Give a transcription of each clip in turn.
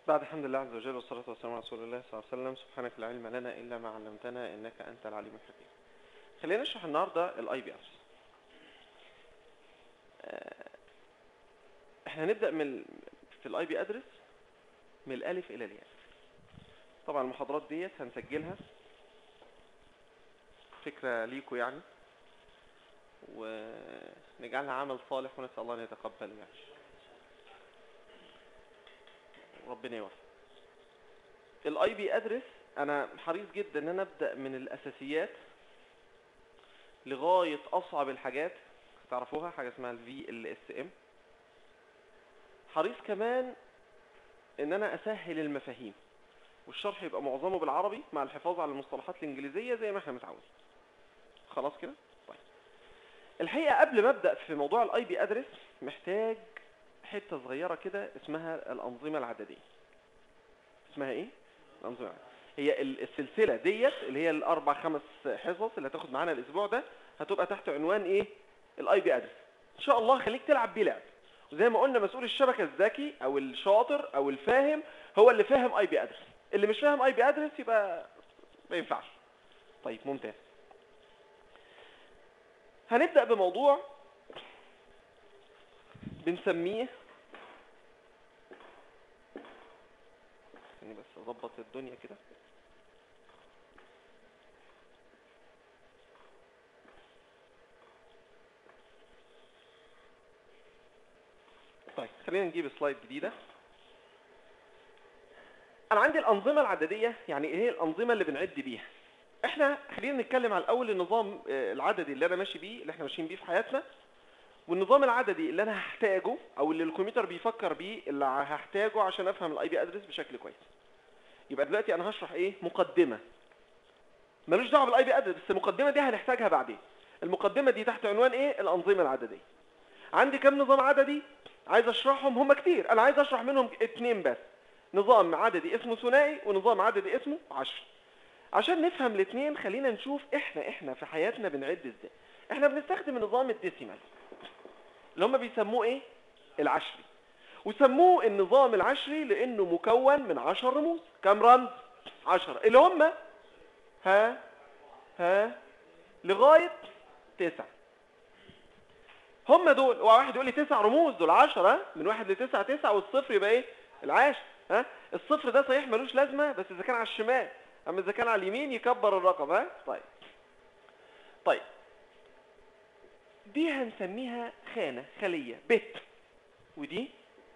بعد الحمد لله عز وجل والصلاة والسلام على رسول الله صلى الله عليه وسلم سبحانك لا علم لنا إلا ما علمتنا إنك أنت العليم الحكيم خلينا نشرح النهاردة الاي بي ادرس احنا هنبدأ من ال- في الاي بي ادرس من الالف الى الياء طبعا المحاضرات ديت هنسجلها فكرة ليكوا يعني ونجعلها عمل صالح ونسأل الله أن يتقبله يعني ربنا يوفق الاي بي ادرس انا حريص جدا ان انا ابدا من الاساسيات لغايه اصعب الحاجات تعرفوها حاجه اسمها الفي ال اس ام حريص كمان ان انا اسهل المفاهيم والشرح يبقى معظمه بالعربي مع الحفاظ على المصطلحات الانجليزيه زي ما احنا متعودين خلاص كده طيب الحقيقه قبل ما ابدا في موضوع الاي بي ادرس محتاج حته صغيره كده اسمها الانظمه العدديه اسمها ايه الانظمه العدديه هي ال- السلسله ديت اللي هي الاربع خمس حصص اللي هتاخد معانا الاسبوع ده هتبقى تحت عنوان ايه الاي بي ادرس ان شاء الله خليك تلعب بيه لعب وزي ما قلنا مسؤول الشبكه الذكي او الشاطر او الفاهم هو اللي فاهم اي بي ادرس اللي مش فاهم اي بي ادرس يبقى ما ينفعش طيب ممتاز هنبدا بموضوع بنسميه خليني بس اظبط الدنيا كده طيب خلينا نجيب سلايد جديده انا عندي الانظمه العدديه يعني ايه هي الانظمه اللي بنعد بيها احنا خلينا نتكلم على الاول النظام آه، العددي اللي انا ماشي بيه اللي احنا ماشيين بيه في حياتنا والنظام العددي اللي انا هحتاجه او اللي الكمبيوتر بيفكر بيه اللي هحتاجه عشان افهم الاي بي ادرس بشكل كويس يبقى دلوقتي انا هشرح ايه مقدمه ملوش دعوه بالاي بي ادرس بس المقدمه دي هنحتاجها بعدين المقدمه دي تحت عنوان ايه الانظمه العدديه عندي كم نظام عددي عايز اشرحهم هم كتير انا عايز اشرح منهم اتنين بس نظام عددي اسمه ثنائي ونظام عددي اسمه عشر عشان نفهم الاثنين خلينا نشوف احنا احنا في حياتنا بنعد ازاي احنا بنستخدم نظام الديسيمال اللي هم بيسموه ايه العشري وسموه النظام العشري لانه مكون من عشر رموز كم رمز عشرة اللي هم ها ها لغاية تسعة هم دول واحد يقول لي تسع رموز دول عشرة من واحد لتسعة تسعة والصفر يبقى ايه العاشر ها الصفر ده صحيح ملوش لازمة بس اذا كان على الشمال اما اذا كان على اليمين يكبر الرقم ها طيب طيب دي هنسميها خانة خلية بت ودي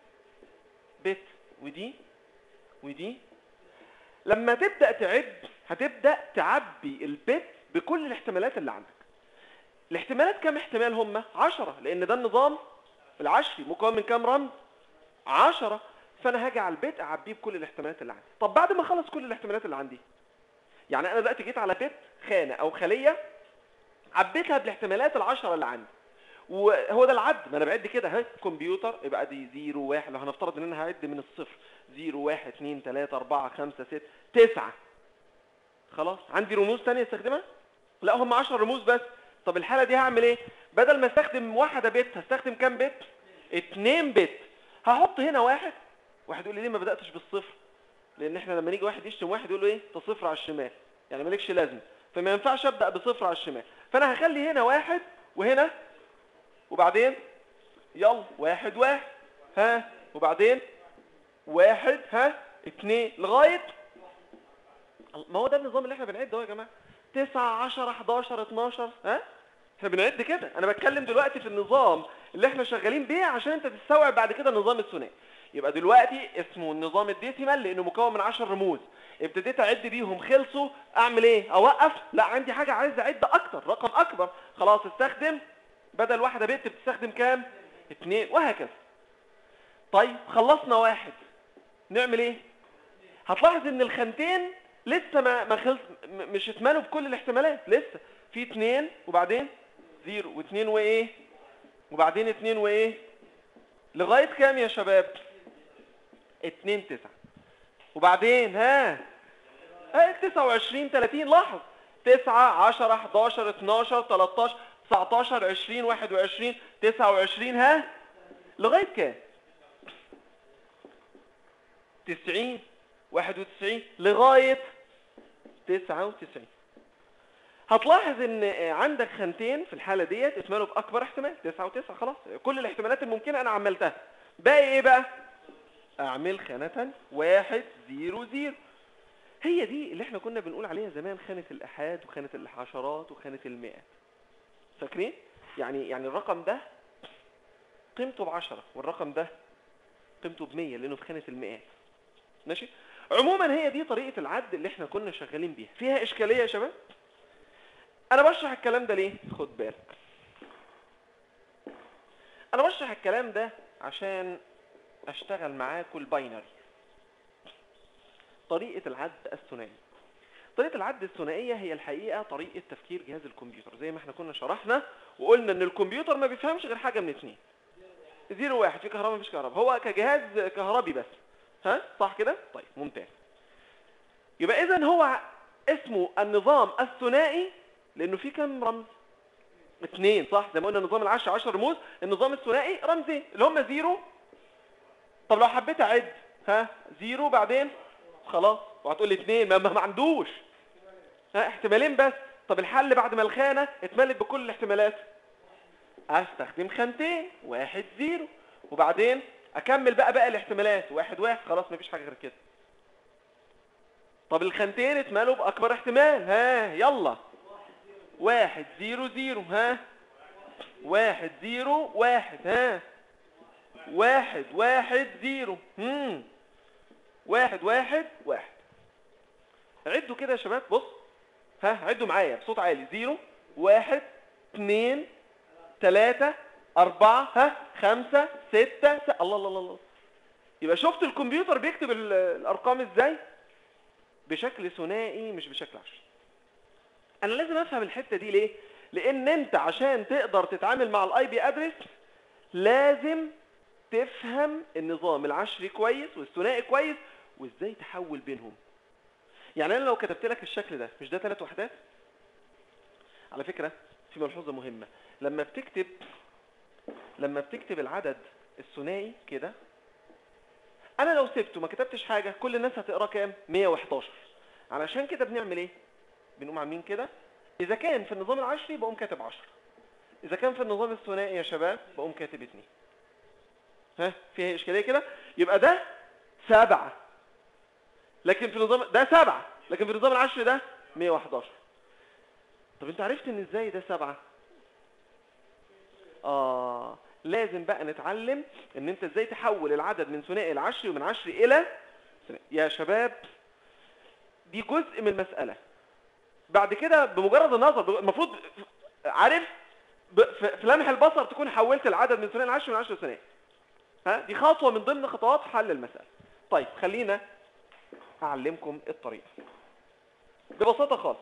بت ودي ودي لما تبدأ تعد هتبدأ تعبي البت بكل الاحتمالات اللي عندك الاحتمالات كم احتمال هم عشرة لان ده النظام العشري مكون من كام رمز عشرة فانا هاجي على البيت اعبيه بكل الاحتمالات اللي عندي طب بعد ما اخلص كل الاحتمالات اللي عندي يعني انا دلوقتي جيت على بيت خانة او خلية عبيتها بالاحتمالات العشرة اللي عندي وهو ده العد ما انا بعد كده اهي كمبيوتر يبقى دي 0 1 لو هنفترض ان انا هعد من الصفر 0 1 2 3 4 5 6 9 خلاص عندي رموز تانية استخدمها لا هم 10 رموز بس طب الحالة دي هعمل ايه بدل ما استخدم واحدة بت هستخدم كام بت اتنين بت هحط هنا واحد واحد يقول لي ليه ما بدأتش بالصفر لان احنا لما نيجي واحد يشتم واحد يقول له ايه انت صفر على الشمال يعني مالكش لازمه فما ينفعش ابدا بصفر على الشمال فانا هخلي هنا واحد وهنا وبعدين يلا واحد واحد ها وبعدين واحد ها اتنين لغايه ما هو ده النظام اللي احنا بنعد اهو يا جماعه 9 10 11 12 ها احنا بنعد كده انا بتكلم دلوقتي في النظام اللي احنا شغالين بيه عشان انت تستوعب بعد كده النظام الثنائي يبقى دلوقتي اسمه النظام الديسيمال لانه مكون من 10 رموز ابتديت اعد بيهم خلصوا اعمل ايه اوقف لا عندي حاجه عايز اعد اكتر رقم اكبر خلاص استخدم بدل واحدة بت بتستخدم كام اتنين وهكذا طيب خلصنا واحد نعمل ايه هتلاحظ ان الخانتين لسه ما ما خلص م- مش اتملوا بكل الاحتمالات لسه في اتنين وبعدين زيرو واتنين وايه وبعدين اتنين وايه لغاية كام يا شباب اتنين تسعة وبعدين ها ها تسعة وعشرين تلاتين لاحظ تسعة عشرة حداشر اتناشر تلاتاشر تسعتاشر عشرين واحد وعشرين تسعة وعشرين ها لغاية كام 90 91 لغاية 99 هتلاحظ ان عندك خانتين في الحالة ديت اتملوا باكبر احتمال 9 و9 خلاص كل الاحتمالات الممكنة انا عملتها باقي ايه بقى اعمل خانة واحد زيرو زيرو هي دي اللي احنا كنا بنقول عليها زمان خانة الاحاد وخانة الحشرات وخانة المئات فاكرين يعني يعني الرقم ده قيمته بعشرة والرقم ده قيمته بمية لانه في خانة المئات ماشي عموما هي دي طريقة العد اللي احنا كنا شغالين بيها فيها اشكالية يا شباب انا بشرح الكلام ده ليه خد بالك انا بشرح الكلام ده عشان اشتغل معاكم الباينري طريقة العد الثنائي طريقة العد الثنائية هي الحقيقة طريقة تفكير جهاز الكمبيوتر زي ما احنا كنا شرحنا وقلنا ان الكمبيوتر ما بيفهمش غير حاجة من اتنين زيرو واحد في كهرباء مفيش كهرباء هو كجهاز كهربي بس ها صح كده طيب ممتاز يبقى اذا هو اسمه النظام الثنائي لانه في كم رمز اثنين صح زي ما قلنا نظام العشر عشر رموز النظام الثنائي رمزين اللي هم زيرو طب لو حبيت اعد ها زيرو بعدين خلاص وهتقول لي اثنين ما, ما عندوش ها احتمالين بس طب الحل بعد ما الخانه اتملت بكل الاحتمالات استخدم خانتين واحد زيرو وبعدين اكمل بقى بقى الاحتمالات واحد واحد خلاص مفيش حاجه غير كده طب الخانتين اتملوا باكبر احتمال ها يلا واحد زيرو زيرو ها واحد زيرو واحد ها واحد واحد زيرو هم واحد واحد واحد عدوا كده يا شباب بص ها عدوا معايا بصوت عالي زيرو واحد اثنين ثلاثة أربعة ها خمسة ستة س... الله الله الله الله يبقى شفت الكمبيوتر بيكتب ال- الأرقام ازاي بشكل ثنائي مش بشكل عشري انا لازم افهم الحته دي ليه لان انت عشان تقدر تتعامل مع الاي بي ادرس لازم تفهم النظام العشري كويس والثنائي كويس وازاي تحول بينهم يعني انا لو كتبت لك الشكل ده مش ده ثلاث وحدات على فكره في ملحوظه مهمه لما بتكتب لما بتكتب العدد الثنائي كده انا لو سبته ما كتبتش حاجه كل الناس هتقرا كام 111 علشان كده بنعمل ايه بنقوم عاملين كده اذا كان في النظام العشري بقوم كاتب 10 اذا كان في النظام الثنائي يا شباب بقوم كاتب 2 ها فيها اشكاليه كده يبقى ده سبعة لكن في النظام ده سبعة لكن في النظام العشري ده 111 طب انت عرفت ان ازاي ده سبعة اه لازم بقى نتعلم ان انت ازاي تحول العدد من ثنائي لعشري ومن عشري الى ثنائي. يا شباب دي جزء من المسألة بعد كده بمجرد النظر المفروض عارف ب- في في لمح البصر تكون حولت العدد من ثنائي لعشري من عشري لثنائي ها دي خطوة من ضمن خطوات حل المسألة طيب خلينا أعلمكم الطريقة ببساطة خالص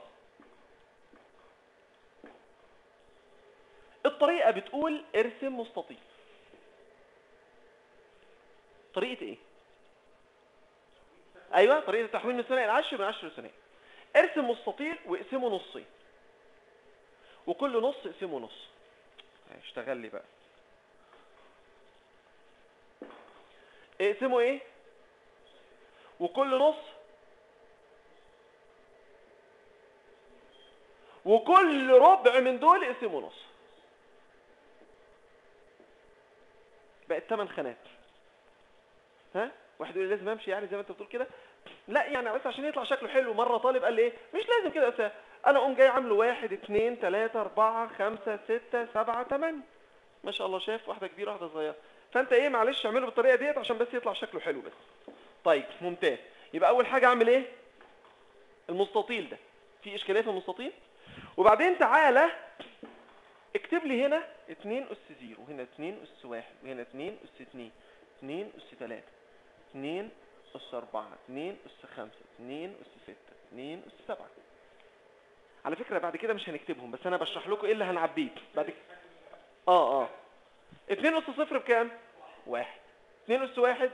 الطريقة بتقول ارسم مستطيل طريقة ايه؟ ايوه طريقة التحويل من ثنائي لعشر من عشر لثنائي ارسم مستطيل واقسمه نصين وكل نص اقسمه نص اشتغل لي بقى اقسمه ايه وكل نص وكل ربع من دول اقسمه نص بقت ثمان خانات ها واحد يقول لي لازم امشي يعني زي ما انت بتقول كده لا يعني بس عشان يطلع شكله حلو مره طالب قال لي ايه مش لازم كده بس انا اقوم جاي عامله واحد اتنين تلاته اربعه خمسه سته سبعه تمانيه ما شاء الله شايف واحده كبيره واحده صغيره فانت ايه معلش اعمله بالطريقه ديت عشان بس يطلع شكله حلو بس طيب ممتاز يبقى اول حاجه اعمل ايه المستطيل ده في اشكاليه في المستطيل وبعدين تعالى اكتب لي هنا 2 اس 0 وهنا 2 اس 1 وهنا 2 اس 2 2 اس 3 2 اس 4 2 اس 5 2 اس 6 2 اس 7 على فكرة بعد كده مش هنكتبهم بس انا بشرح لكم ايه اللي هنعبيه بعد كده اه اه 2 اس 0 بكام؟ واحد 2 اس 1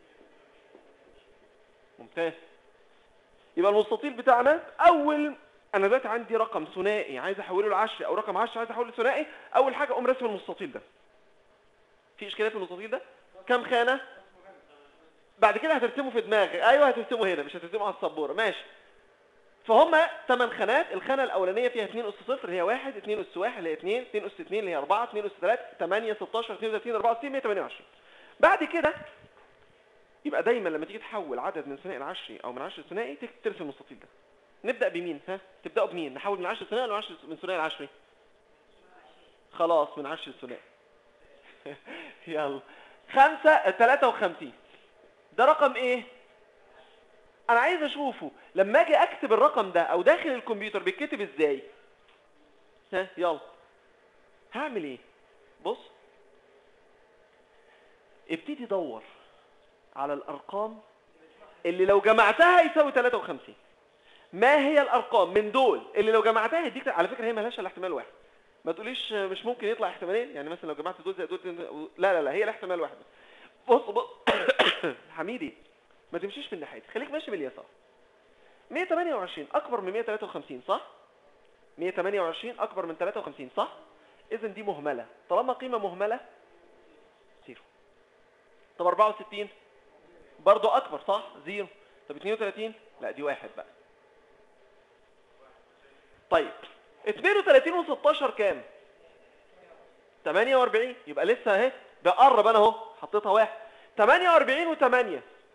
ممتاز يبقى المستطيل بتاعنا اول انا دلوقتي عندي رقم ثنائي عايز احوله لعشري او رقم عشري عايز احوله لثنائي اول حاجه اقوم راسم المستطيل ده في اشكاليه في المستطيل ده كام خانه بعد كده هترسمه في دماغك ايوه هترسمه هنا مش هترسمه على السبوره ماشي فهم ثمان خانات الخانه الاولانيه فيها 2 اس 0 اللي هي 1 2 اس 1 اللي هي 2 2 اس 2 اللي هي 4 2 اس 3 8 16 32 64 128 بعد كده يبقى دايما لما تيجي تحول عدد من ثنائي لعشري او من عشري لثنائي تك- ترسم المستطيل ده نبدا بمين ها تبداوا بمين نحول من عشري لثنائي ولا من عشري من ثنائي لعشري خلاص من عشري لثنائي يلا خمسة تلاتة وخمسين ده رقم ايه انا عايز اشوفه لما اجي اكتب الرقم ده او داخل الكمبيوتر بيتكتب ازاي ها يلا هعمل ايه بص ابتدي دور على الارقام اللي لو جمعتها يساوي 53 ما هي الارقام من دول اللي لو جمعتها يديك على فكره هي مالهاش الا احتمال واحد ما تقوليش مش ممكن يطلع احتمالين يعني مثلا لو جمعت دول زي دول لا لا لا هي الاحتمال واحد بص بص حميدي ما تمشيش من ناحيتي خليك ماشي باليسار 128 اكبر من 153 صح 128 اكبر من 53 صح اذا دي مهمله طالما قيمه مهمله زيرو طب 64 برضو اكبر صح زيرو طب 32 لا دي واحد بقى طيب 32 و16 كام 48 يبقى لسه اهي بقرب انا اهو حطيتها واحد 48 و8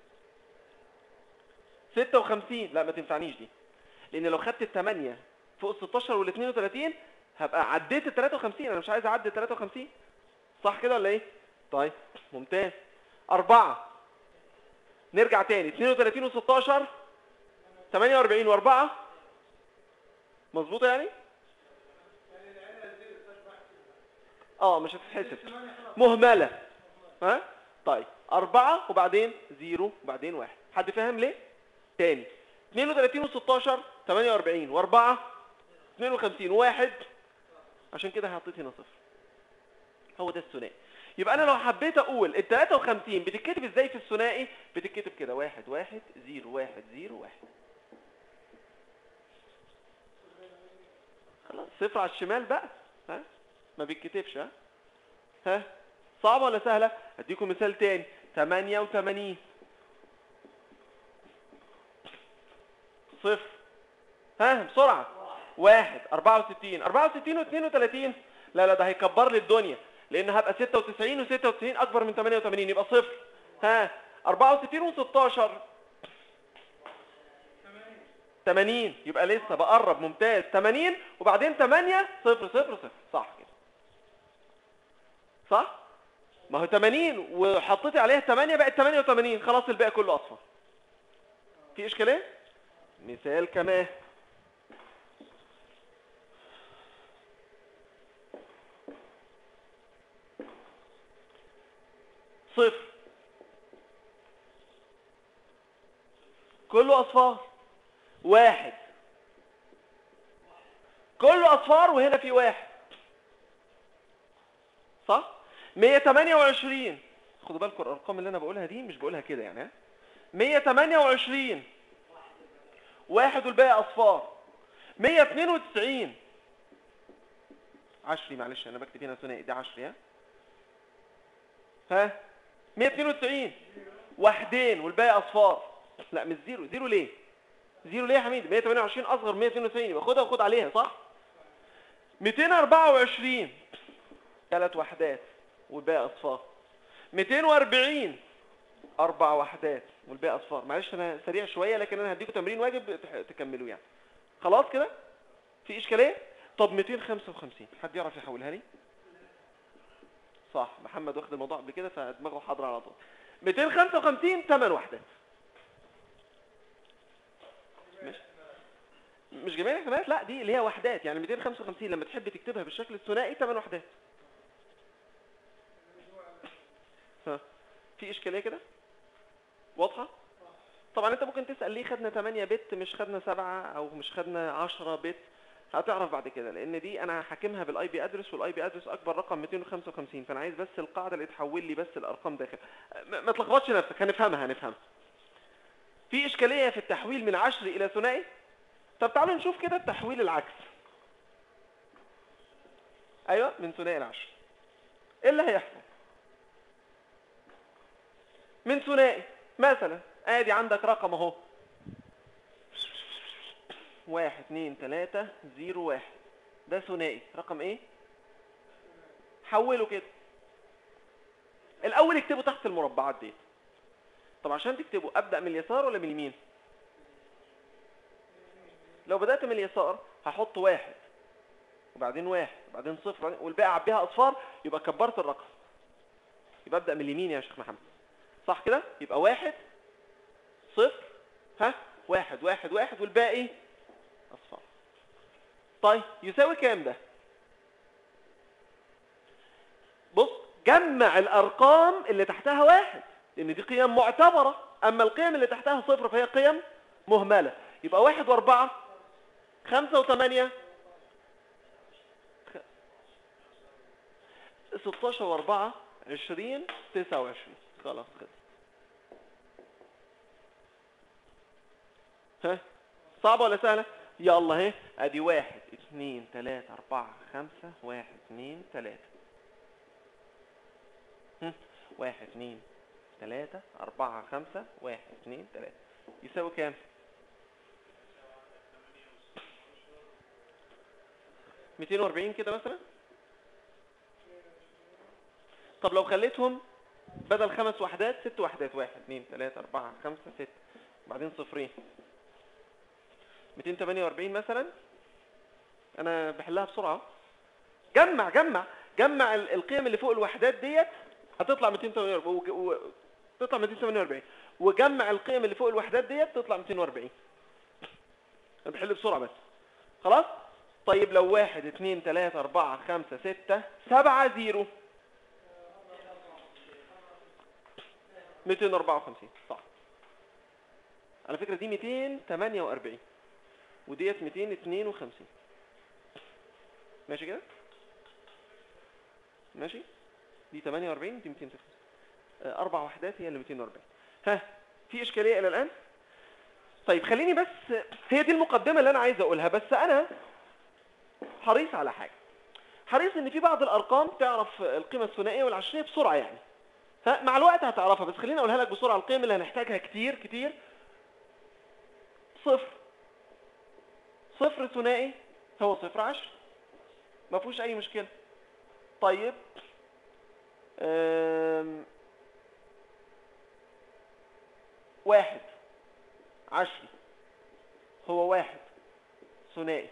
56 لا ما تنفعنيش دي لان لو خدت ال 8 فوق ال 16 وال 32 هبقى عديت ال 53 انا مش عايز اعدي ال 53 صح كده ولا ايه طيب ممتاز أربعة نرجع تاني 32 و16 48 و4 مظبوطة يعني اه مش هتتحسب مهملة ها طيب أربعة وبعدين زيرو وبعدين واحد حد فاهم ليه تاني 32 و16 48 و4 52 واحد عشان كده حطيت هنا صفر هو ده الثنائي يبقى انا لو حبيت اقول ال 53 بتتكتب ازاي في الثنائي بتتكتب كده واحد واحد زيرو واحد زيرو واحد خلاص صفر على الشمال بقى ها ما بيتكتبش ها ها صعبة ولا سهلة اديكم مثال تاني 88 صفر ها بسرعة واحد 64 64 و 32 لا لا ده هيكبر لي الدنيا لان هبقى 96 و 96 اكبر من 88 يبقى صفر ها 64 و 16 80 يبقى لسه بقرب ممتاز 80 وبعدين 8 صفر صفر صفر صح كده صح ما هو 80 وحطيتي عليها 8 بقت 88 خلاص الباقي كله اصفر في اشكاليه مثال كمان صفر كله اصفار واحد كله اصفار وهنا في واحد صح 128 خدوا بالكم الارقام اللي انا بقولها دي مش بقولها كده يعني ها 128 واحد والباقي اصفار 192 عشري معلش انا بكتب هنا ثنائي دي عشري ها ها 192 واحدين والباقي اصفار لا مش زيرو زيرو ليه زيرو ليه يا حميد 128 اصغر من 192 يبقى خدها وخد عليها صح 224 ثلاث وحدات والباقي اصفار 240 اربع وحدات والباقي اصفار معلش انا سريع شويه لكن انا هديكم تمرين واجب تح- تكملوه يعني خلاص كده في اشكاليه طب 255 حد يعرف يحولها لي صح محمد واخد الموضوع قبل كده فدماغه حاضره على طول 255 ثمان وحدات مش مش جميع الاحتمالات لا دي اللي هي وحدات يعني 255 لما تحب تكتبها بالشكل الثنائي ثمان وحدات ها في اشكاليه كده واضحه طبعا انت ممكن تسال ليه خدنا 8 بت مش خدنا 7 او مش خدنا 10 بت هتعرف بعد كده لان دي انا حاكمها بالاي بي ادرس والاي بي ادرس اكبر رقم 255 فانا عايز بس القاعده اللي تحول لي بس الارقام داخل ما ما تلخبطش نفسك هنفهمها هنفهمها في اشكاليه في التحويل من عشري الى ثنائي طب تعالوا نشوف كده التحويل العكس ايوه من ثنائي العشر ايه اللي هيحصل من ثنائي مثلا ادي عندك رقم اهو واحد اتنين تلاتة زيرو واحد ده ثنائي رقم ايه حوله كده الاول اكتبه تحت المربعات دي طب عشان تكتبه ابدا من اليسار ولا من اليمين لو بدات من اليسار هحط واحد وبعدين واحد وبعدين صفر والباقي اعبيها اصفار يبقى كبرت الرقم يبقى ابدا من اليمين يا شيخ محمد صح كده يبقى واحد صفر ها واحد واحد واحد والباقي اصفار طيب يساوي كام ده بص جمع الارقام اللي تحتها واحد لان دي قيم معتبرة اما القيم اللي تحتها صفر فهي قيم مهملة يبقى واحد واربعة خمسة وثمانية ستاشر واربعة عشرين تسعة وعشرين خلاص خلص ها صعبة ولا سهلة يلا اهي ادي واحد اثنين تلاتة اربعة خمسة واحد اثنين تلاتة هم، واحد اثنين تلاتة اربعة خمسة واحد اثنين تلاتة يساوي كام ميتين واربعين كده مثلا طب لو خليتهم بدل خمس وحدات ست وحدات واحد اثنين ثلاثة أربعة خمسة ستة بعدين صفرين 248 مثلا أنا بحلها بسرعة جمع جمع جمع ال- القيم اللي فوق الوحدات ديت هتطلع 248 وج- و... تطلع 248 وجمع القيم اللي فوق الوحدات ديت تطلع 240 أنا بحل بسرعة بس خلاص طيب لو واحد اتنين تلاتة أربعة خمسة ستة سبعة زيرو 254 صح على فكرة دي 248 وديت 252 ماشي كده ماشي دي 48 دي 253 آه، اربع وحدات هي اللي 240 ها في اشكاليه الى الان طيب خليني بس هي دي المقدمه اللي انا عايز اقولها بس انا حريص على حاجه حريص ان في بعض الارقام تعرف القيمه الثنائيه والعشريه بسرعه يعني فمع الوقت هتعرفها بس خليني اقولها لك بسرعه القيم اللي هنحتاجها كتير كتير صفر صفر ثنائي هو صفر عشر ما فيهوش اي مشكله طيب أم... واحد عشري هو واحد ثنائي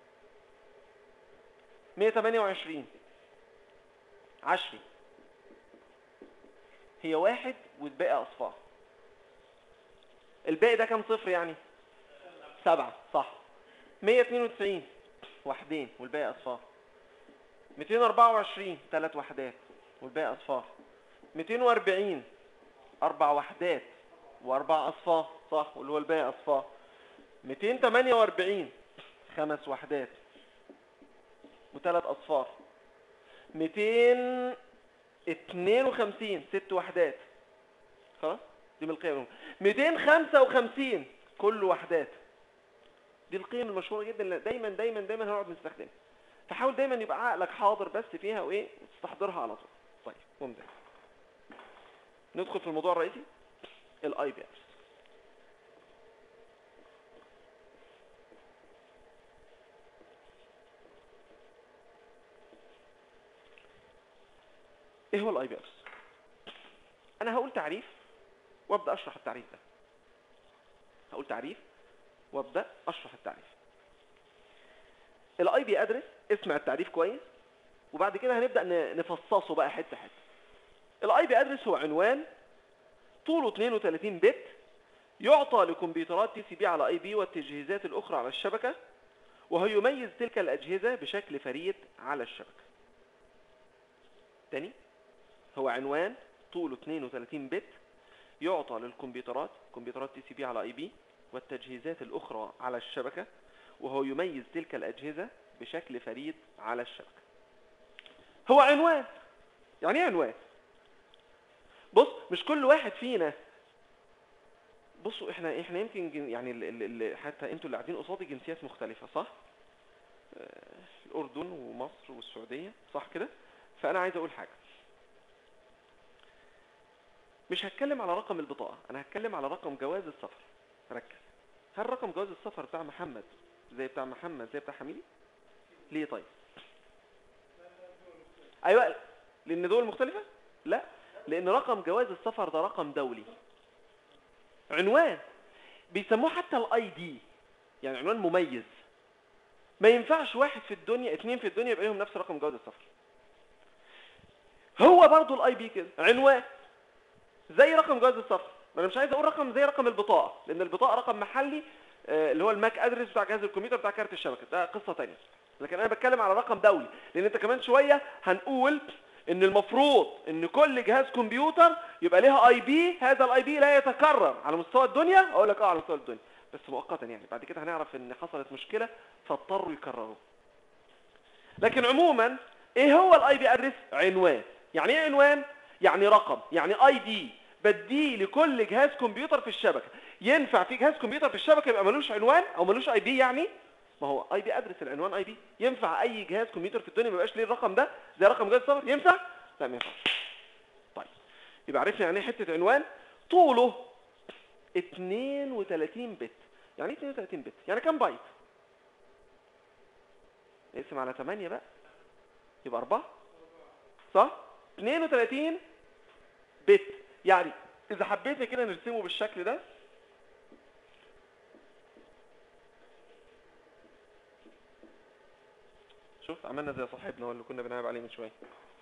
128 عشري هي واحد والباقي اصفار الباقي ده كام صفر يعني سبعة صح 192 وحدين والباقي اصفار 224 ثلاث وحدات والباقي اصفار 240 اربع وحدات واربع اصفار صح واللي هو الباقي اصفار 248 خمس وحدات وثلاث اصفار 252 ست وحدات خلاص دي من القيم 255 كل وحدات دي القيم المشهوره جدا اللي دايما دايما دايما هنقعد نستخدمها فحاول دايما يبقى عقلك حاضر بس فيها وايه وتستحضرها على طول طيب ممتاز ندخل في الموضوع الرئيسي الاي بي ارز ايه هو الاي بي ارز انا هقول تعريف وابدا اشرح التعريف ده هقول تعريف وابدا اشرح التعريف الاي بي ادرس اسمع التعريف كويس وبعد كده هنبدا ن- نفصصه بقى حته حته الاي بي ادرس هو عنوان طوله 32 بت يعطى لكمبيوترات تي سي بي على اي بي والتجهيزات الاخرى على الشبكه وهو يميز تلك الاجهزه بشكل فريد على الشبكه تاني هو عنوان طوله 32 بت يعطى للكمبيوترات كمبيوترات تي سي بي على اي بي والتجهيزات الاخرى على الشبكه وهو يميز تلك الاجهزه بشكل فريد على الشبكه هو عنوان يعني ايه عنوان بص مش كل واحد فينا بصوا احنا احنا يمكن جن- يعني ال ال ال حتى انتوا اللي قاعدين قصادي جنسيات مختلفه صح آه، الاردن ومصر والسعوديه صح كده فانا عايز اقول حاجه مش هتكلم على رقم البطاقه انا هتكلم على رقم جواز السفر ركز هل رقم جواز السفر بتاع محمد زي بتاع محمد زي بتاع حميدي ليه طيب ايوه لان دول مختلفه لا لان رقم جواز السفر ده رقم دولي عنوان بيسموه حتى الاي دي يعني عنوان مميز ما ينفعش واحد في الدنيا اتنين في الدنيا يبقى لهم نفس رقم جواز السفر هو برضو الاي بي كده عنوان زي رقم جواز السفر ما انا مش عايز اقول رقم زي رقم البطاقه لان البطاقه رقم محلي آه، اللي هو الماك ادرس بتاع جهاز الكمبيوتر بتاع كارت الشبكه ده قصه تانية لكن انا بتكلم على رقم دولي لان انت كمان شويه هنقول ان المفروض ان كل جهاز كمبيوتر يبقى ليها اي بي هذا الاي بي لا يتكرر على مستوى الدنيا اقول لك اه على مستوى الدنيا بس مؤقتا يعني بعد كده هنعرف ان حصلت مشكله فاضطروا يكرروه لكن عموما ايه هو الاي بي ادرس عنوان يعني ايه عنوان يعني رقم يعني اي دي بديه لكل جهاز كمبيوتر في الشبكه ينفع في جهاز كمبيوتر في الشبكه يبقى ملوش عنوان او ملوش اي بي يعني ما هو اي بي ادرس العنوان اي بي ينفع اي جهاز كمبيوتر في الدنيا ما يبقاش ليه الرقم ده زي رقم جهاز السفر ينفع لا ما ينفعش طيب يبقى عرفنا يعني ايه حته عنوان طوله 32 بت يعني ايه 32 بت يعني كام بايت اقسم على 8 بقى يبقى 4 صح 32 بت يعني اذا حبيت كده نرسمه بالشكل ده شوف عملنا زي صاحبنا هو اللي كنا بنلعب عليه من شويه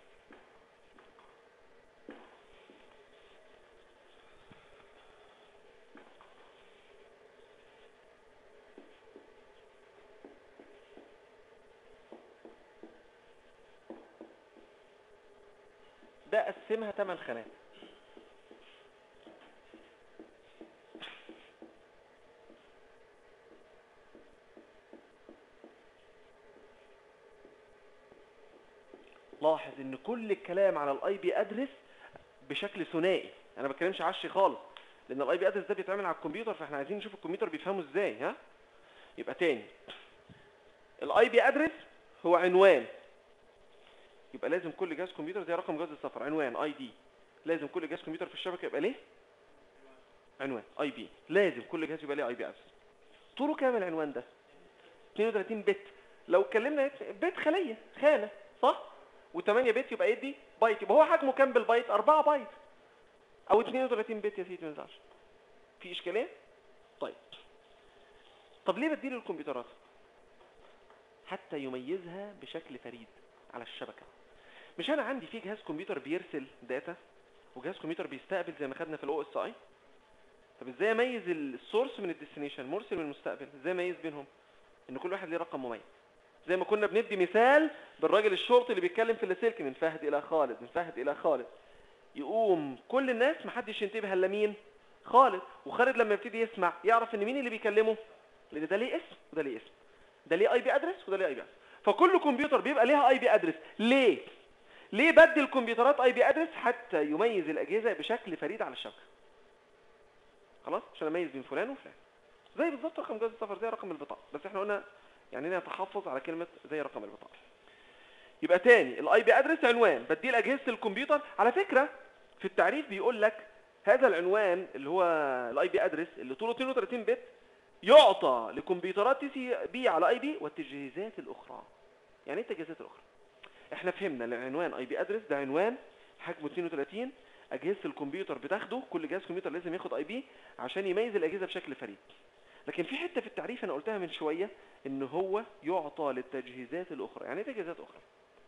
ده قسمها 8 خانات لاحظ ان كل الكلام على الاي بي ادرس بشكل ثنائي انا ما بتكلمش عشي خالص لان الاي بي ادرس ده بيتعمل على الكمبيوتر فاحنا عايزين نشوف الكمبيوتر بيفهمه ازاي ها يبقى تاني الاي بي ادرس هو عنوان يبقى لازم كل جهاز كمبيوتر زي رقم جهاز السفر عنوان اي دي لازم كل جهاز كمبيوتر في الشبكه يبقى ليه عنوان اي بي لازم كل جهاز يبقى ليه اي بي ادرس طوله كام العنوان ده 32 بت لو اتكلمنا بت خليه خانه صح و8 بت يبقى يدي بايت يبقى هو حجمه كام بالبايت 4 بايت او 32 بت يا سيدي ما تزعلش في اشكاليه طيب طب ليه بديله الكمبيوترات حتى يميزها بشكل فريد على الشبكه مش انا عندي في جهاز كمبيوتر بيرسل داتا وجهاز كمبيوتر بيستقبل زي ما خدنا في الاو اس اي طب ازاي اميز السورس من الديستنيشن مرسل من المستقبل ازاي اميز بينهم ان كل واحد ليه رقم مميز زي ما كنا بندي مثال بالراجل الشرطي اللي بيتكلم في اللاسلكي من فهد الى خالد من فهد الى خالد يقوم كل الناس محدش ينتبه الا مين خالد وخالد لما يبتدي يسمع يعرف ان مين اللي بيكلمه لان ده ليه اسم وده ليه اسم ده ليه اي بي ادرس وده ليه اي بي ادرس فكل كمبيوتر بيبقى ليها اي بي ادرس ليه ليه بدي الكمبيوترات اي بي ادرس حتى يميز الاجهزه بشكل فريد على الشبكه خلاص عشان اميز بين فلان وفلان زي بالظبط رقم جواز السفر زي رقم البطاقه بس احنا قلنا يعني هنا تحفظ على كلمه زي رقم البطاقه يبقى تاني الاي بي ادرس عنوان بديه لاجهزه الكمبيوتر على فكره في التعريف بيقول لك هذا العنوان اللي هو الاي بي ادرس اللي طوله 32 بت يعطى لكمبيوترات تي سي بي على اي بي والتجهيزات الاخرى يعني ايه التجهيزات الاخرى احنا فهمنا ان العنوان اي بي ادرس ده عنوان حجمه 32 اجهزه الكمبيوتر بتاخده كل جهاز كمبيوتر لازم ياخد اي بي عشان يميز الاجهزه بشكل فريد لكن في حته في التعريف انا قلتها من شويه ان هو يعطى للتجهيزات الاخرى يعني ايه تجهيزات اخرى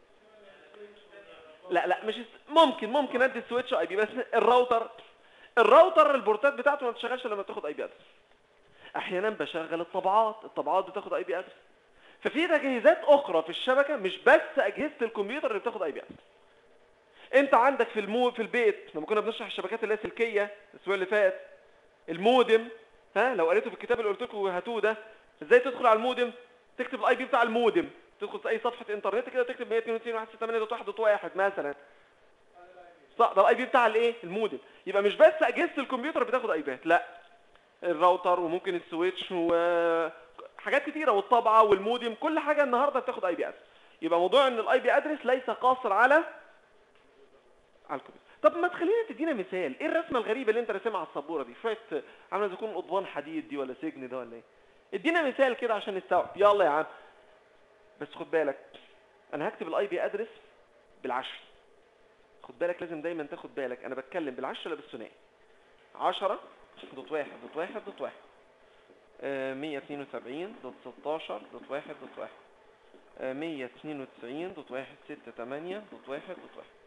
لا لا مش الس- ممكن ممكن ادي السويتش اي بي بس الراوتر الراوتر البورتات بتاعته ما بتشتغلش لما تاخد اي بي ادرس احيانا بشغل الطبعات الطبعات بتاخد اي بي ادرس ففي تجهيزات اخرى في الشبكه مش بس اجهزه الكمبيوتر اللي بتاخد اي بي ادرس انت عندك في المو في البيت لما كنا بنشرح الشبكات اللي هي سلكيه الاسبوع اللي فات المودم ها لو قريته في الكتاب اللي قلت لكم هاتوه ده ازاي تدخل على المودم تكتب الاي بي بتاع المودم تدخل في اي صفحه انترنت كده تكتب 192.168.1.1 مثلا صح ده الاي بي بتاع الايه المودم يبقى مش بس اجهزه الكمبيوتر بتاخد اي بيات لا الراوتر وممكن السويتش وحاجات كتيره والطبعه والموديم كل حاجه النهارده بتاخد اي بي ادرس يبقى موضوع ان الاي بي ادرس ليس قاصر على على الكمبيوتر طب ما تخلينا تدينا مثال ايه الرسمه الغريبه اللي انت راسمها على السبوره دي شويه عامله زي يكون قضبان حديد دي ولا سجن ده ولا ايه ادينا مثال كده عشان نستوعب يلا يا عم بس خد بالك انا هكتب الاي بي ادرس بالعشر خد بالك لازم دايما تاخد بالك انا بتكلم بالعشر ولا بالثنائي 10 دوت واحد دوت واحد دوت واحد آه، 172 دوت 16 دوت واحد دوت واحد آه، 192 دوت واحد ستة تمانية دوت واحد دوت واحد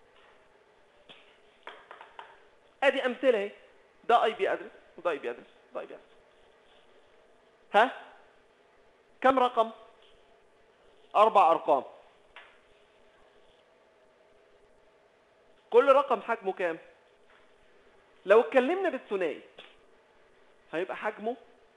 ادي امثله اهي ده اي بي ادرس وده اي بي ادرس وده اي بي ادرس ها كم رقم اربع ارقام كل رقم حجمه كام لو اتكلمنا بالثنائي هيبقى حجمه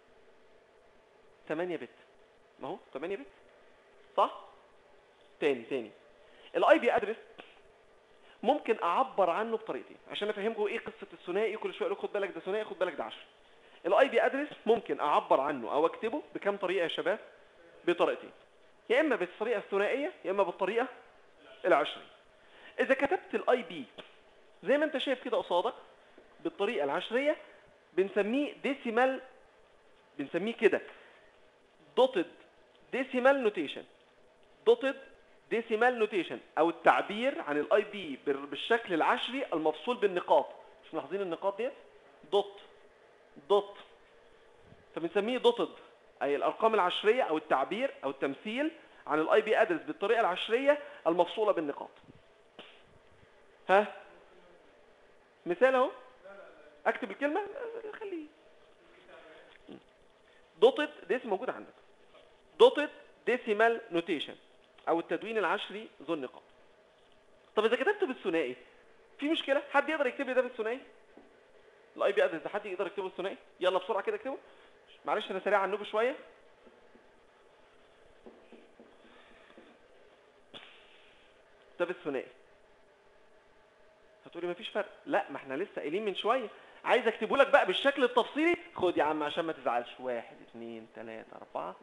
8 بت ما هو 8 بت صح تاني تاني الاي بي ادرس ممكن اعبر عنه بطريقتين عشان افهمكم ايه قصه الثنائي كل شويه اقول خد بالك ده ثنائي خد بالك ده 10 الاي بي ادرس ممكن اعبر عنه او اكتبه بكم طريقه يا شباب بطريقتين يا اما بالطريقه الثنائيه يا اما بالطريقه العشريه اذا كتبت الاي بي زي ما انت شايف كده قصادك بالطريقه العشريه بنسميه ديسيمال بنسميه كده دوتد ديسيمال نوتيشن دوتد ديسيمال نوتيشن او التعبير عن الاي بي بالشكل العشري المفصول بالنقاط مش ملاحظين النقاط ديت دوت دوت فبنسميه دوتد اي الارقام العشريه او التعبير او التمثيل عن الاي بي ادرس بالطريقه العشريه المفصوله بالنقاط ها مثال اهو اكتب الكلمه آه، خليه دوتد ديس موجود عندك دوتد ديسيمال نوتيشن او التدوين العشري ذو النقاط طب اذا كتبته بالثنائي في مشكله حد يقدر يكتب لي ده بالثنائي الاي بي ادرس ده حد يقدر يكتبه بالثنائي يلا بسرعه كده اكتبه معلش انا سريع عنكم شويه ده بالثنائي هتقولي مفيش فرق لا ما احنا لسه قايلين من شويه عايز اكتبه لك بقى بالشكل التفصيلي خد يا عم عشان ما تزعلش واحد اتنين تلاتة اربعة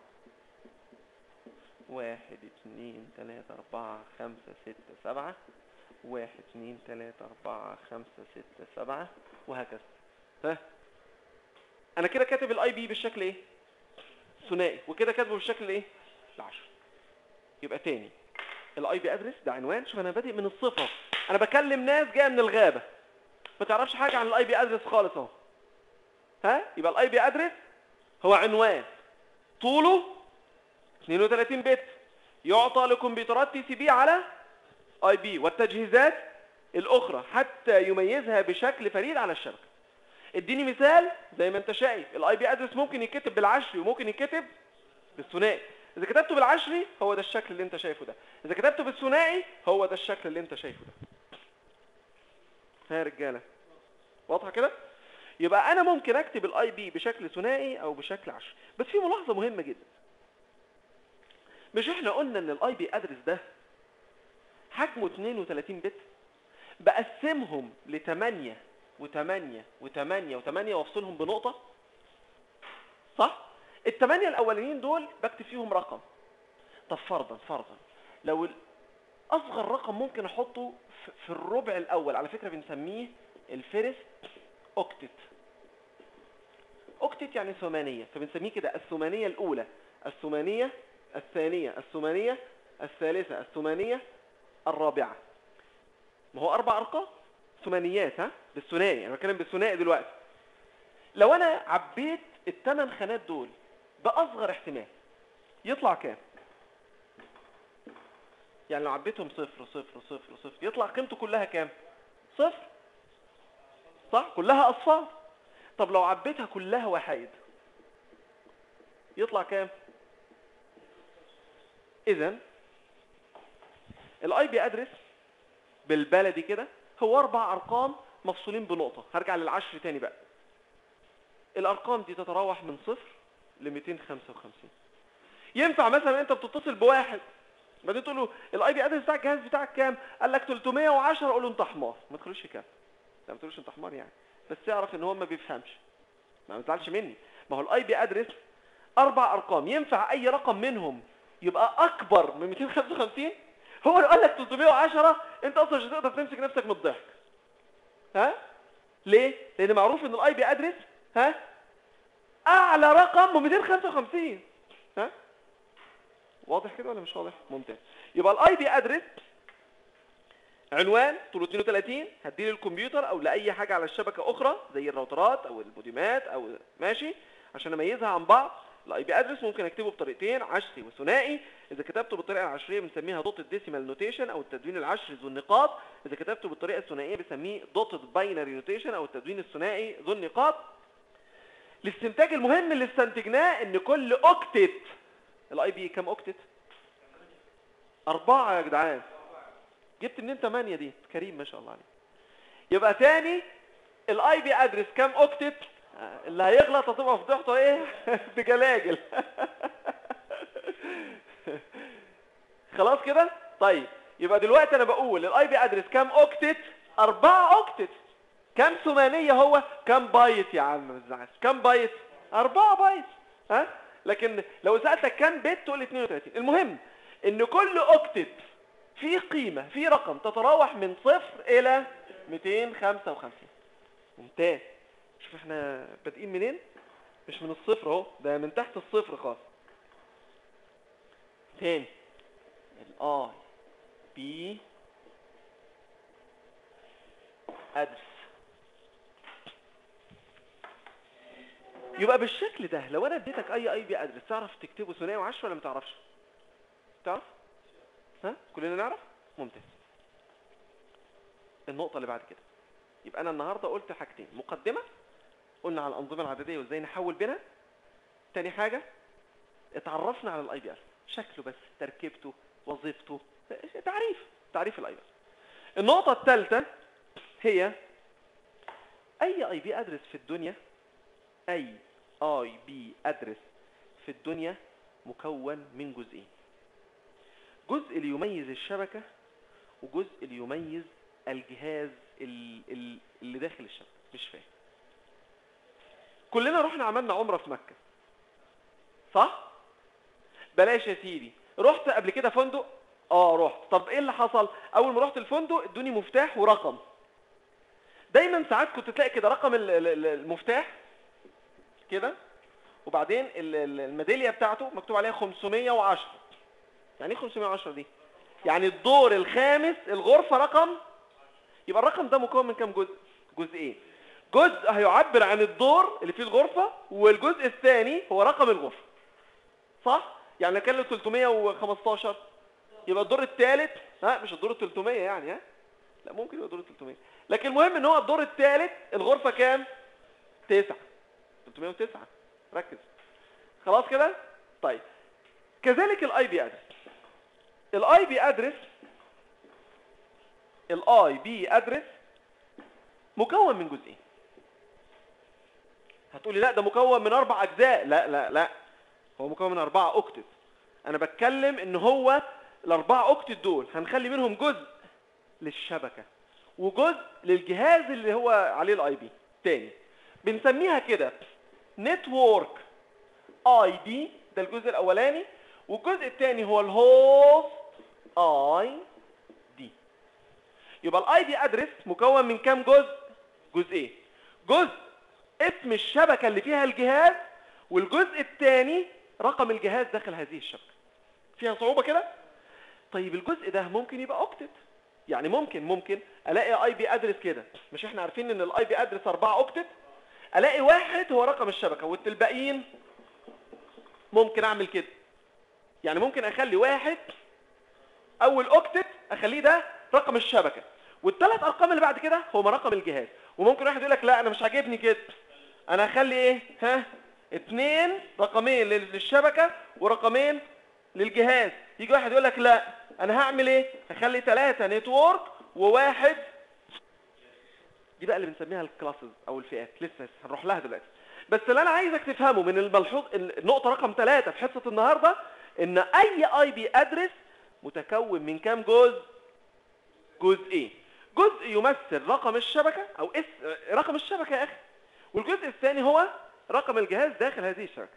واحد اتنين تلاتة اربعة خمسة ستة سبعة واحد اتنين تلاتة اربعة خمسة ستة سبعة وهكذا ها انا كده كاتب الاي بي بالشكل ايه ثنائي وكده كاتبه بالشكل ايه العشر يبقى تاني الاي بي ادرس ده عنوان شوف انا بادئ من الصفر انا بكلم ناس جايه من الغابه ما تعرفش حاجه عن الاي بي ادرس خالص اهو ها يبقى الاي بي ادرس هو عنوان طوله 32 بت يعطى لكمبيوترات تي سي بي على اي بي والتجهيزات الاخرى حتى يميزها بشكل فريد على الشبكه اديني مثال زي ما انت شايف الاي بي ادرس ممكن يتكتب بالعشري وممكن يتكتب بالثنائي اذا كتبته بالعشري هو ده الشكل اللي انت شايفه ده اذا كتبته بالثنائي هو ده الشكل اللي انت شايفه ده ها يا رجاله واضحه كده يبقى انا ممكن اكتب الاي بي بشكل ثنائي او بشكل عشري بس في ملاحظه مهمه جدا مش احنا قلنا ان الاي بي ادرس ده حجمه 32 بت بقسمهم ل 8 و8 و8 و8 وافصلهم بنقطه صح الثمانيه الاولانيين دول بكتب فيهم رقم طب فرضا فرضا لو ال- اصغر رقم ممكن احطه في- في الربع الاول على فكره بنسميه الفيرست اوكتت اوكتت يعني ثمانيه فبنسميه كده الثمانيه الاولى الثمانيه الثانيه الثمانيه الثالثه الثمانيه الرابعه ما هو اربع ارقام ثمانيات ها بالثنائي انا بتكلم بالثنائي دلوقتي لو انا عبيت الثمان خانات دول باصغر احتمال يطلع كام يعني لو عبيتهم صفر صفر صفر صفر يطلع قيمته كلها كام صفر صح كلها اصفار طب لو عبيتها كلها وحيد يطلع كام اذا الاي بي ادرس بالبلدي كده هو اربع ارقام مفصولين بنقطه هرجع للعشر تاني بقى الارقام دي تتراوح من صفر ل 255 ينفع مثلا انت بتتصل بواحد بعدين تقول له الاي بي ادرس بتاع الجهاز بتاعك كام قال لك 310 اقول له انت حمار ما تقولوش كام لا ما تقولوش انت حمار يعني بس اعرف ان هو ما بيفهمش ما تزعلش مني ما هو الاي بي ادرس اربع ارقام ينفع اي رقم منهم يبقى اكبر من 255 هو لو قال لك 310 انت اصلا مش هتقدر تمسك نفسك من الضحك ها ليه لان معروف ان الاي بي ادرس ها اعلى رقم من 255 ها واضح كده ولا مش واضح ممتاز يبقى الاي بي ادرس عنوان طوله 32 هديه للكمبيوتر او لاي حاجه على الشبكه اخرى زي الراوترات او الموديمات او ماشي عشان اميزها عن بعض الاي بي ادرس ممكن اكتبه بطريقتين عشري وثنائي اذا كتبته بالطريقه العشريه بنسميها دوت الديسيمال نوتيشن او التدوين العشري ذو النقاط اذا كتبته بالطريقه الثنائيه بنسميه دوت باينري نوتيشن او التدوين الثنائي ذو النقاط الاستنتاج المهم اللي استنتجناه ان كل اوكتت الاي بي كام اوكتت اربعه يا جدعان جبت منين 8 دي كريم ما شاء الله عليك يبقى تاني الاي بي ادرس كام اوكتت اللي هيغلط هتبقى فضيحته ايه بجلاجل خلاص كده طيب يبقى دلوقتي انا بقول الاي بي ادرس كام اوكتت أربعة اوكتت كام ثمانية هو كام بايت يا عم ما تزعلش كام بايت أربعة بايت ها لكن لو سألتك كام بت تقول 32 المهم ان كل اوكتت في قيمة في رقم تتراوح من صفر الى 255 ممتاز شوف احنا بادئين منين مش من الصفر اهو ده من تحت الصفر خالص تاني الاي بي ادرس يبقى بالشكل ده لو انا اديتك اي اي بي ادرس تعرف تكتبه ثنائي وعشرة ولا ما تعرفش تعرف ها كلنا نعرف ممتاز النقطة اللي بعد كده يبقى انا النهاردة قلت حاجتين مقدمة قلنا على الانظمة العددية وازاي نحول بينها تاني حاجة اتعرفنا على الاي بي ار شكله بس تركيبته وظيفته تعريف تعريف الاي بي ار النقطة الثالثة هي اي اي بي ادرس في الدنيا اي اي بي ادرس في الدنيا مكون من جزئين جزء ليميز الشبكة وجزء ليميز الجهاز ال- ال- اللي داخل الشبكة مش فاهم كلنا رحنا عملنا عمرة في مكة صح بلاش يا سيدي رحت قبل كده فندق اه رحت طب ايه اللي حصل اول ما رحت الفندق ادوني مفتاح ورقم دايما ساعات كنت تلاقي كده رقم ال- ال- ال- المفتاح كده وبعدين ال- ال- الميداليه بتاعته مكتوب عليها 510 يعني ايه 510 دي يعني الدور الخامس الغرفه رقم يبقى الرقم ده مكون من كام جزء جزئين جزء هيعبر عن الدور اللي فيه الغرفه والجزء الثاني هو رقم الغرفه صح يعني لو كان له 315 يبقى الدور الثالث ها مش الدور ال 300 يعني ها لا ممكن يبقى الدور ال 300 لكن المهم ان هو الدور الثالث الغرفه كام 9 309 ركز خلاص كده طيب كذلك الاي بي ادرس الاي بي ادرس الاي بي ادرس مكون من جزئين هتقولي لا ده مكون من اربع اجزاء لا لا لا هو مكون من اربعه اوكتت انا بتكلم ان هو الاربعه اوكتت دول هنخلي منهم جزء للشبكه وجزء للجهاز اللي هو عليه الاي بي تاني بنسميها كده نتورك اي دي ده الجزء الاولاني والجزء الثاني هو الهوست اي دي يبقى الاي دي ادرس مكون من كام جزء جزئين جزء اسم الشبكه اللي فيها الجهاز والجزء الثاني رقم الجهاز داخل هذه الشبكه فيها صعوبه كده طيب الجزء ده ممكن يبقى اوكتت يعني ممكن ممكن الاقي اي بي ادرس كده مش احنا عارفين ان الاي بي ادرس 4 اوكتت الاقي واحد هو رقم الشبكه والباقيين ممكن اعمل كده يعني ممكن اخلي واحد اول اوكتت اخليه ده رقم الشبكه والثلاث ارقام اللي بعد كده هما رقم الجهاز وممكن واحد يقول لك لا انا مش عاجبني كده انا هخلي ايه ها اتنين رقمين لل- للشبكه ورقمين للجهاز يجي واحد يقول لك لا انا هعمل ايه هخلي ثلاثة نتورك وواحد دي بقى اللي بنسميها الكلاسز او الفئات لسه هنروح لها دلوقتي بس اللي انا عايزك تفهمه من الملحوظ النقطه رقم ثلاثة في حصه النهارده ان اي اي بي ادرس متكون من كام جزء جزئين جزء يمثل رقم الشبكه او اس رقم الشبكه يا اخي والجزء الثاني هو رقم الجهاز داخل هذه الشبكه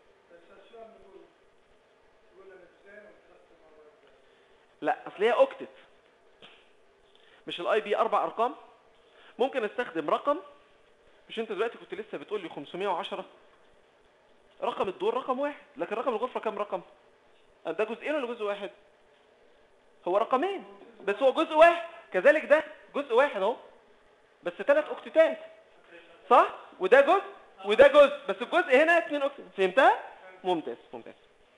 لا اصل هي اوكتت مش الاي بي اربع ارقام ممكن استخدم رقم مش انت دلوقتي كنت لسه بتقول لي 510 رقم الدور رقم واحد لكن رقم الغرفه كام رقم ده جزئين ولا جزء واحد هو رقمين بس هو جزء واحد كذلك ده جزء واحد اهو بس ثلاث اكتتات صح وده جزء وده جزء بس الجزء هنا اثنين اكتتات فهمتها ممتاز ممتاز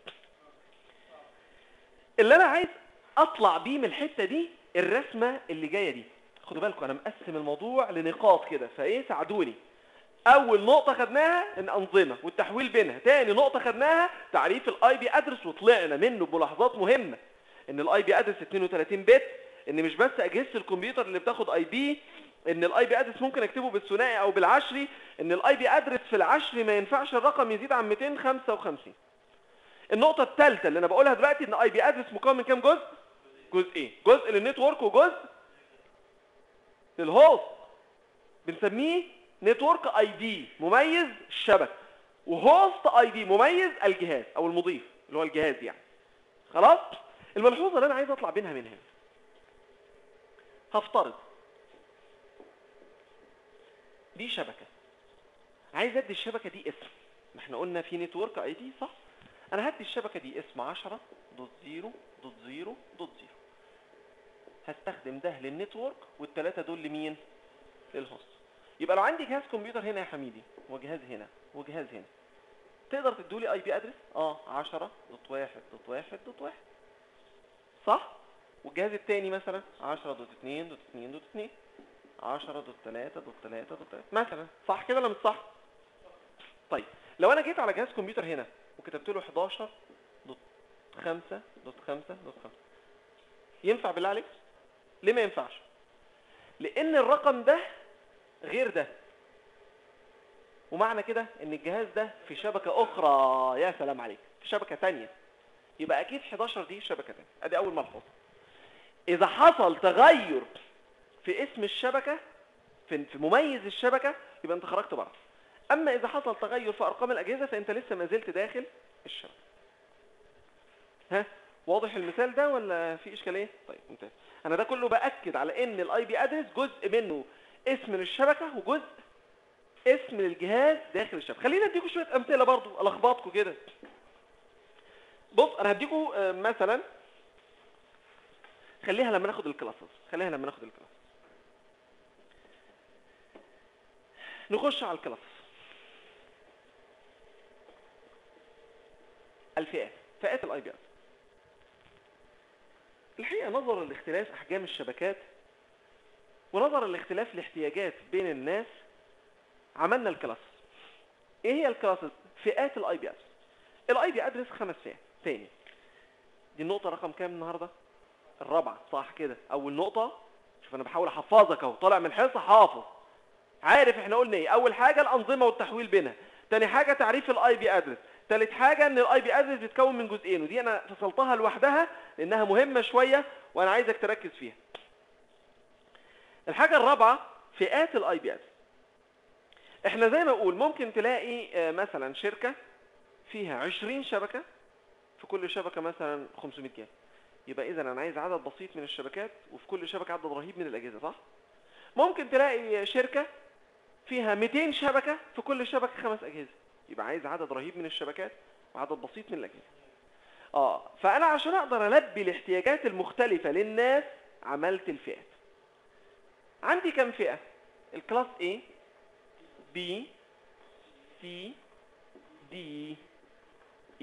اللي انا عايز اطلع بيه من الحته دي الرسمه اللي جايه دي خدوا بالكم انا مقسم الموضوع لنقاط كده فايه ساعدوني اول نقطه خدناها الانظمه والتحويل بينها تاني نقطه خدناها تعريف الاي بي ادرس وطلعنا منه بملاحظات مهمه ان الاي بي ادرس 32 بت ان مش بس اجهزه الكمبيوتر اللي بتاخد اي بي ان الاي بي ادرس ممكن اكتبه بالثنائي او بالعشري ان الاي بي ادرس في العشري ما ينفعش الرقم يزيد عن 255 النقطه الثالثه اللي انا بقولها دلوقتي ان اي بي ادرس مكون من كام جزء جزئين جزء للنتورك وجزء للهوست بنسميه نتورك اي دي مميز الشبكه وهوست اي دي مميز الجهاز او المضيف اللي هو الجهاز يعني خلاص الملحوظه اللي انا عايز اطلع بينها من هنا هفترض دي شبكه عايز ادي الشبكه دي اسم ما احنا قلنا في نتورك اي دي صح انا هدي الشبكه دي اسم 10 دوت 0 دوت 0 دوت 0 هستخدم ده للنتورك والثلاثه دول لمين للهوست يبقى لو عندي جهاز كمبيوتر هنا يا حميدي وجهاز هنا وجهاز هنا تقدر تدولي اي بي ادرس اه 10 دوت 1 دوت 1 دوت 1 صح والجهاز الثاني مثلا 10 دوت 2 دوت 2 دوت 2 10 دوت 3 دوت 3 دوت 3 مثلا صح كده ولا مش صح طيب لو انا جيت على جهاز كمبيوتر هنا وكتبت له 11 دوت 5 دوت 5 دوت 5 ينفع بالله عليك ليه ما ينفعش لان الرقم ده غير ده ومعنى كده ان الجهاز ده في شبكة اخرى يا سلام عليك في شبكة تانية يبقى اكيد 11 دي شبكة تانية ادي اول ملحوظة اذا حصل تغير في اسم الشبكة في في مميز الشبكة يبقى انت خرجت بره اما اذا حصل تغير في ارقام الاجهزة فانت لسه ما زلت داخل الشبكة ها واضح المثال ده ولا في اشكاليه طيب ممتاز انا ده كله باكد على ان الاي بي ادرس جزء منه اسم للشبكه وجزء اسم للجهاز داخل الشبكه خلينا اديكم شويه امثله برضو الخبطكم كده بص انا هديكم آه، مثلا خليها لما ناخد الكلاسز خليها لما ناخد الكلاسز نخش على الكلاسز الفئات فئات الاي بي الحقيقه نظرا لاختلاف احجام الشبكات ونظرا لاختلاف الاحتياجات بين الناس عملنا الكلاس ايه هي الكلاسز فئات الاي بي ادرس الاي بي ادرس خمس فئات تاني دي النقطه رقم كام النهارده الرابعه صح كده اول نقطه شوف انا بحاول احفظك اهو طالع من الحصه حافظ عارف احنا قلنا ايه اول حاجه الانظمه والتحويل بينها تاني حاجه تعريف الاي بي ادرس تالت حاجه ان الاي بي ادرس بيتكون من جزئين ودي انا فصلتها لوحدها لانها مهمه شويه وانا عايزك تركز فيها الحاجه الرابعه فئات الاي بي ادرس احنا زي ما اقول ممكن تلاقي آه، مثلا شركه فيها 20 شبكه في كل شبكه مثلا 500 جهاز يبقى اذا انا عايز عدد بسيط من الشبكات وفي كل شبكه عدد رهيب من الاجهزه صح ممكن تلاقي شركه فيها 200 شبكه في كل شبكه خمس اجهزه يبقى عايز عدد رهيب من الشبكات وعدد بسيط من الاجهزه اه فانا عشان اقدر البي الاحتياجات المختلفه للناس عملت الفئات عندي كم فئه الكلاس A B C D E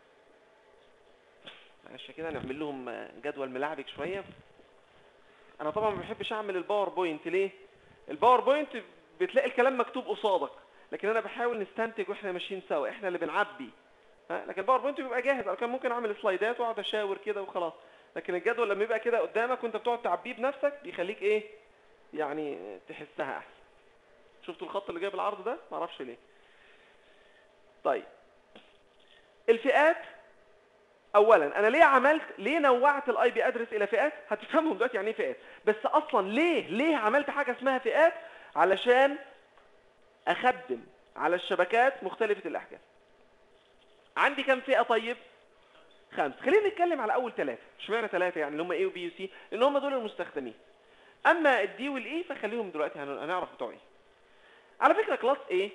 معلش كده نعمل لهم جدول ملعبك شويه انا طبعا ما بحبش اعمل الباوربوينت ليه الباوربوينت بتلاقي الكلام مكتوب قصادك لكن انا بحاول نستنتج واحنا ماشيين سوا احنا اللي بنعبي ها لكن الباوربوينت بيبقى جاهز انا كان ممكن اعمل سلايدات واقعد اشاور كده وخلاص لكن الجدول لما يبقى كده قدامك وانت بتقعد تعبيه بنفسك بيخليك ايه يعني تحسها احسن شفتوا الخط اللي جاي بالعرض ده معرفش ليه طيب الفئات اولا انا ليه عملت ليه نوعت الاي بي ادرس الى فئات هتفهمهم دلوقتي يعني ايه فئات بس اصلا ليه ليه عملت حاجه اسمها فئات علشان اخدم على الشبكات مختلفة الأحجام عندي كم فئة طيب خمس خلينا نتكلم على أول ثلاثة اشمعنى ثلاثة يعني اللي هم A و B و C لأن هم دول المستخدمين أما الدي والإي فخليهم دلوقتي هن- هنعرف بتوع إيه على فكرة كلاس A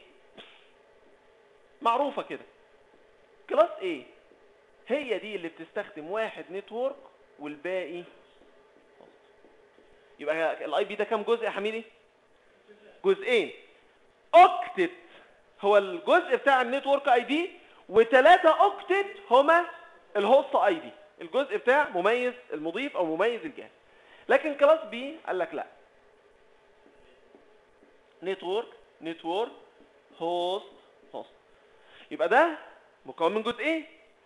معروفة كده كلاس A هي دي اللي بتستخدم واحد نتورك والباقي يبقى الاي بي ده كام جزء يا حميدي جزئين اوكتت هو الجزء بتاع النتورك اي دي وثلاثة اوكتت هما الهوست اي دي الجزء بتاع مميز المضيف او مميز الجهاز لكن كلاس بي قال لك لا نتورك نتورك هوست هوست يبقى ده مكون من جزئين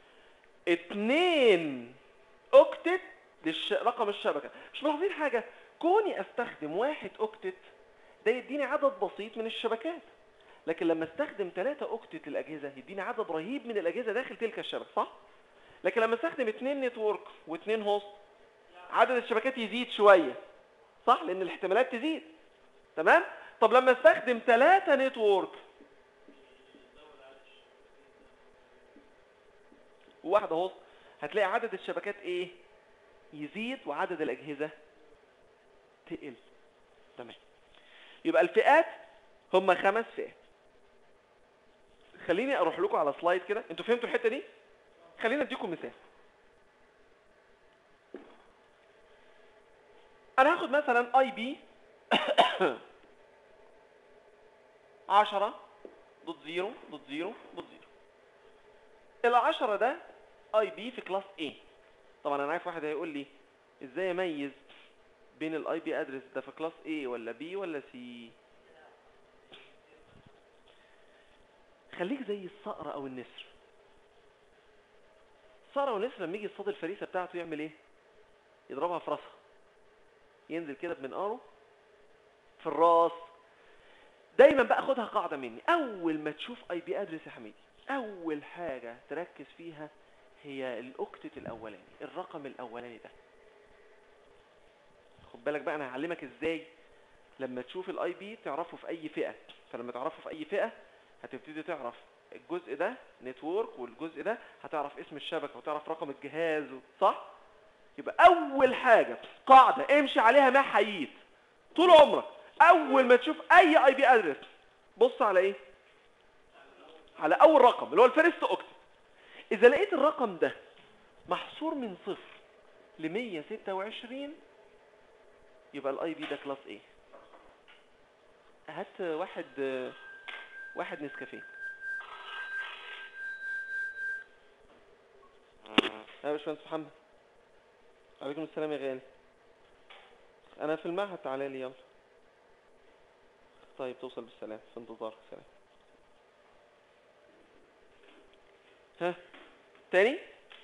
اتنين اوكتت للش... رقم الشبكه مش ملاحظين حاجه كوني استخدم واحد اوكتت ده يديني عدد بسيط من الشبكات لكن لما استخدم ثلاثة اوكتت الاجهزه يديني عدد رهيب من الاجهزه داخل تلك الشبكه صح لكن لما استخدم اتنين نتورك واتنين هوست عدد الشبكات يزيد شويه صح لان الاحتمالات تزيد تمام طب لما استخدم ثلاثة نتورك وواحدة هوست هتلاقي عدد الشبكات ايه يزيد وعدد الاجهزة تقل تمام يبقى الفئات هم خمس فئات خليني اروح لكم على سلايد كده انتوا فهمتوا الحتة دي خليني اديكم مثال انا هاخد مثلا اي بي 10 دوت زيرو دوت زيرو دوت زيرو العشرة ده اي بي في كلاس A طبعا انا عارف واحد هيقول لي ازاي اميز بين الاي بي ادرس ده في كلاس A ولا B ولا C خليك زي الصقر او النسر الصقر او النسر لما يجي يصطاد الفريسه بتاعته يعمل ايه يضربها في راسها ينزل كده بمنقاره في الراس دايما بقى خدها قاعده مني اول ما تشوف اي بي ادرس يا حميدي اول حاجه تركز فيها هي الاوكتت الاولاني الرقم الاولاني ده خد بالك بقى انا هعلمك ازاي لما تشوف الاي بي تعرفه في اي فئه فلما تعرفه في اي فئه هتبتدي تعرف الجزء ده نتورك والجزء ده هتعرف اسم الشبكه وتعرف رقم الجهاز و- صح يبقى اول حاجه قاعده امشي عليها ما حييت طول عمرك اول ما تشوف اي اي بي ادرس بص على ايه على اول رقم اللي هو الفيرست اوكت اذا لقيت الرقم ده محصور من صفر ل 126 يبقى الاي بي ده كلاس ايه هات واحد واحد نسكافيه يا باشمهندس محمد عليكم السلام يا غالي انا في المعهد تعالى لي يلا طيب توصل بالسلام في انتظارك سلام ها تاني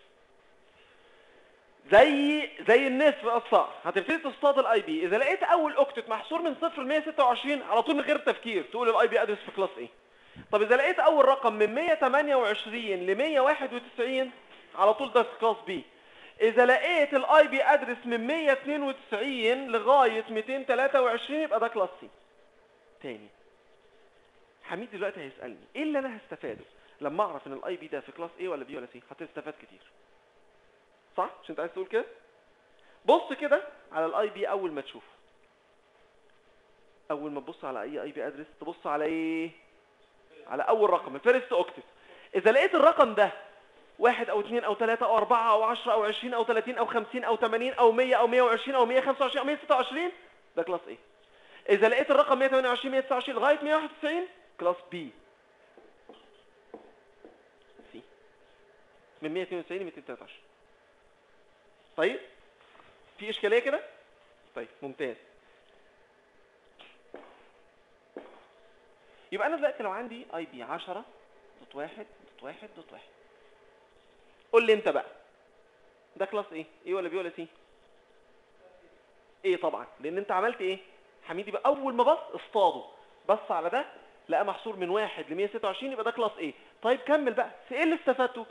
زي زي النسر الصقر هتبتدي تصطاد الاي بي اذا لقيت اول اوكتت محصور من صفر ل 126 على طول من غير تفكير تقول الاي بي ادرس في كلاس ايه طب اذا لقيت اول رقم من 128 ل 191 على طول ده في كلاس بي اذا لقيت الاي بي ادرس من 192 لغايه 223 يبقى ده كلاس سي تاني حميد دلوقتي هيسالني ايه اللي انا هستفاده لما اعرف ان الاي بي ده في كلاس A ولا B ولا C هتستفاد كتير صح مش انت عايز تقول كده بص كده على الاي بي اول ما تشوفه اول ما تبص على اي اي بي ادرس تبص على ايه على اول رقم الفيرست اوكتت اذا لقيت الرقم ده واحد او اثنين او ثلاثة او اربعة او عشرة او عشرين او ثلاثين او خمسين او ثمانين او مية او مية وعشرين او مية خمسة وعشرين او مية ستة وعشرين ده كلاس ايه اذا لقيت الرقم 128 129 لغايه 191 كلاس بي سي من 192 ل 223 طيب في اشكاليه كده طيب ممتاز يبقى انا دلوقتي لو عندي اي بي 10 دوت واحد دوت واحد دوت واحد قول لي انت بقى ده كلاس ايه ايه ولا بي ولا سي ايه طبعا لان انت عملت ايه حميدي بقى اول ما بص اصطاده بص على ده لقى محصور من واحد ل 126 يبقى ده كلاس ايه طيب كمل بقى في ايه اللي استفدته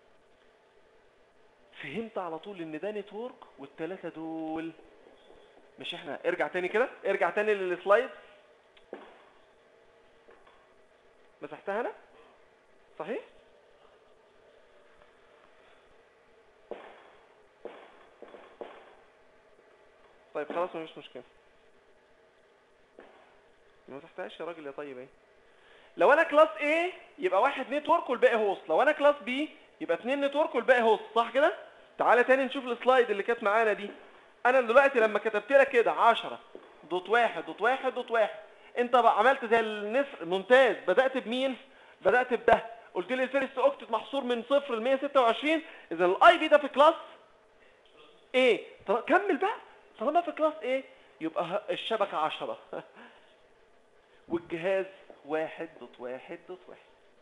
فهمت على طول ان ده نتورك والثلاثه دول مش احنا ارجع تاني كده ارجع تاني للسلايد مسحتها انا صحيح طيب خلاص مفيش مشكله ما مسحتهاش يا راجل يا طيب ايه لو انا كلاس A يبقى واحد نتورك والباقي هوست لو انا كلاس B يبقى اتنين نتورك والباقي هوست صح كده تعالى تاني نشوف السلايد اللي كانت معانا دي انا دلوقتي لما كتبت لك كده 10 دوت واحد دوت واحد دوت واحد انت بقى عملت زي النسر ممتاز بدأت بمين بدأت بده قلت لي الفيرست اوكتت محصور من صفر ل 126 اذا الاي بي ده في كلاس ايه طل... كمل بقى طالما في كلاس ايه يبقى ه- الشبكة 10 والجهاز واحد دوت واحد دوت واحد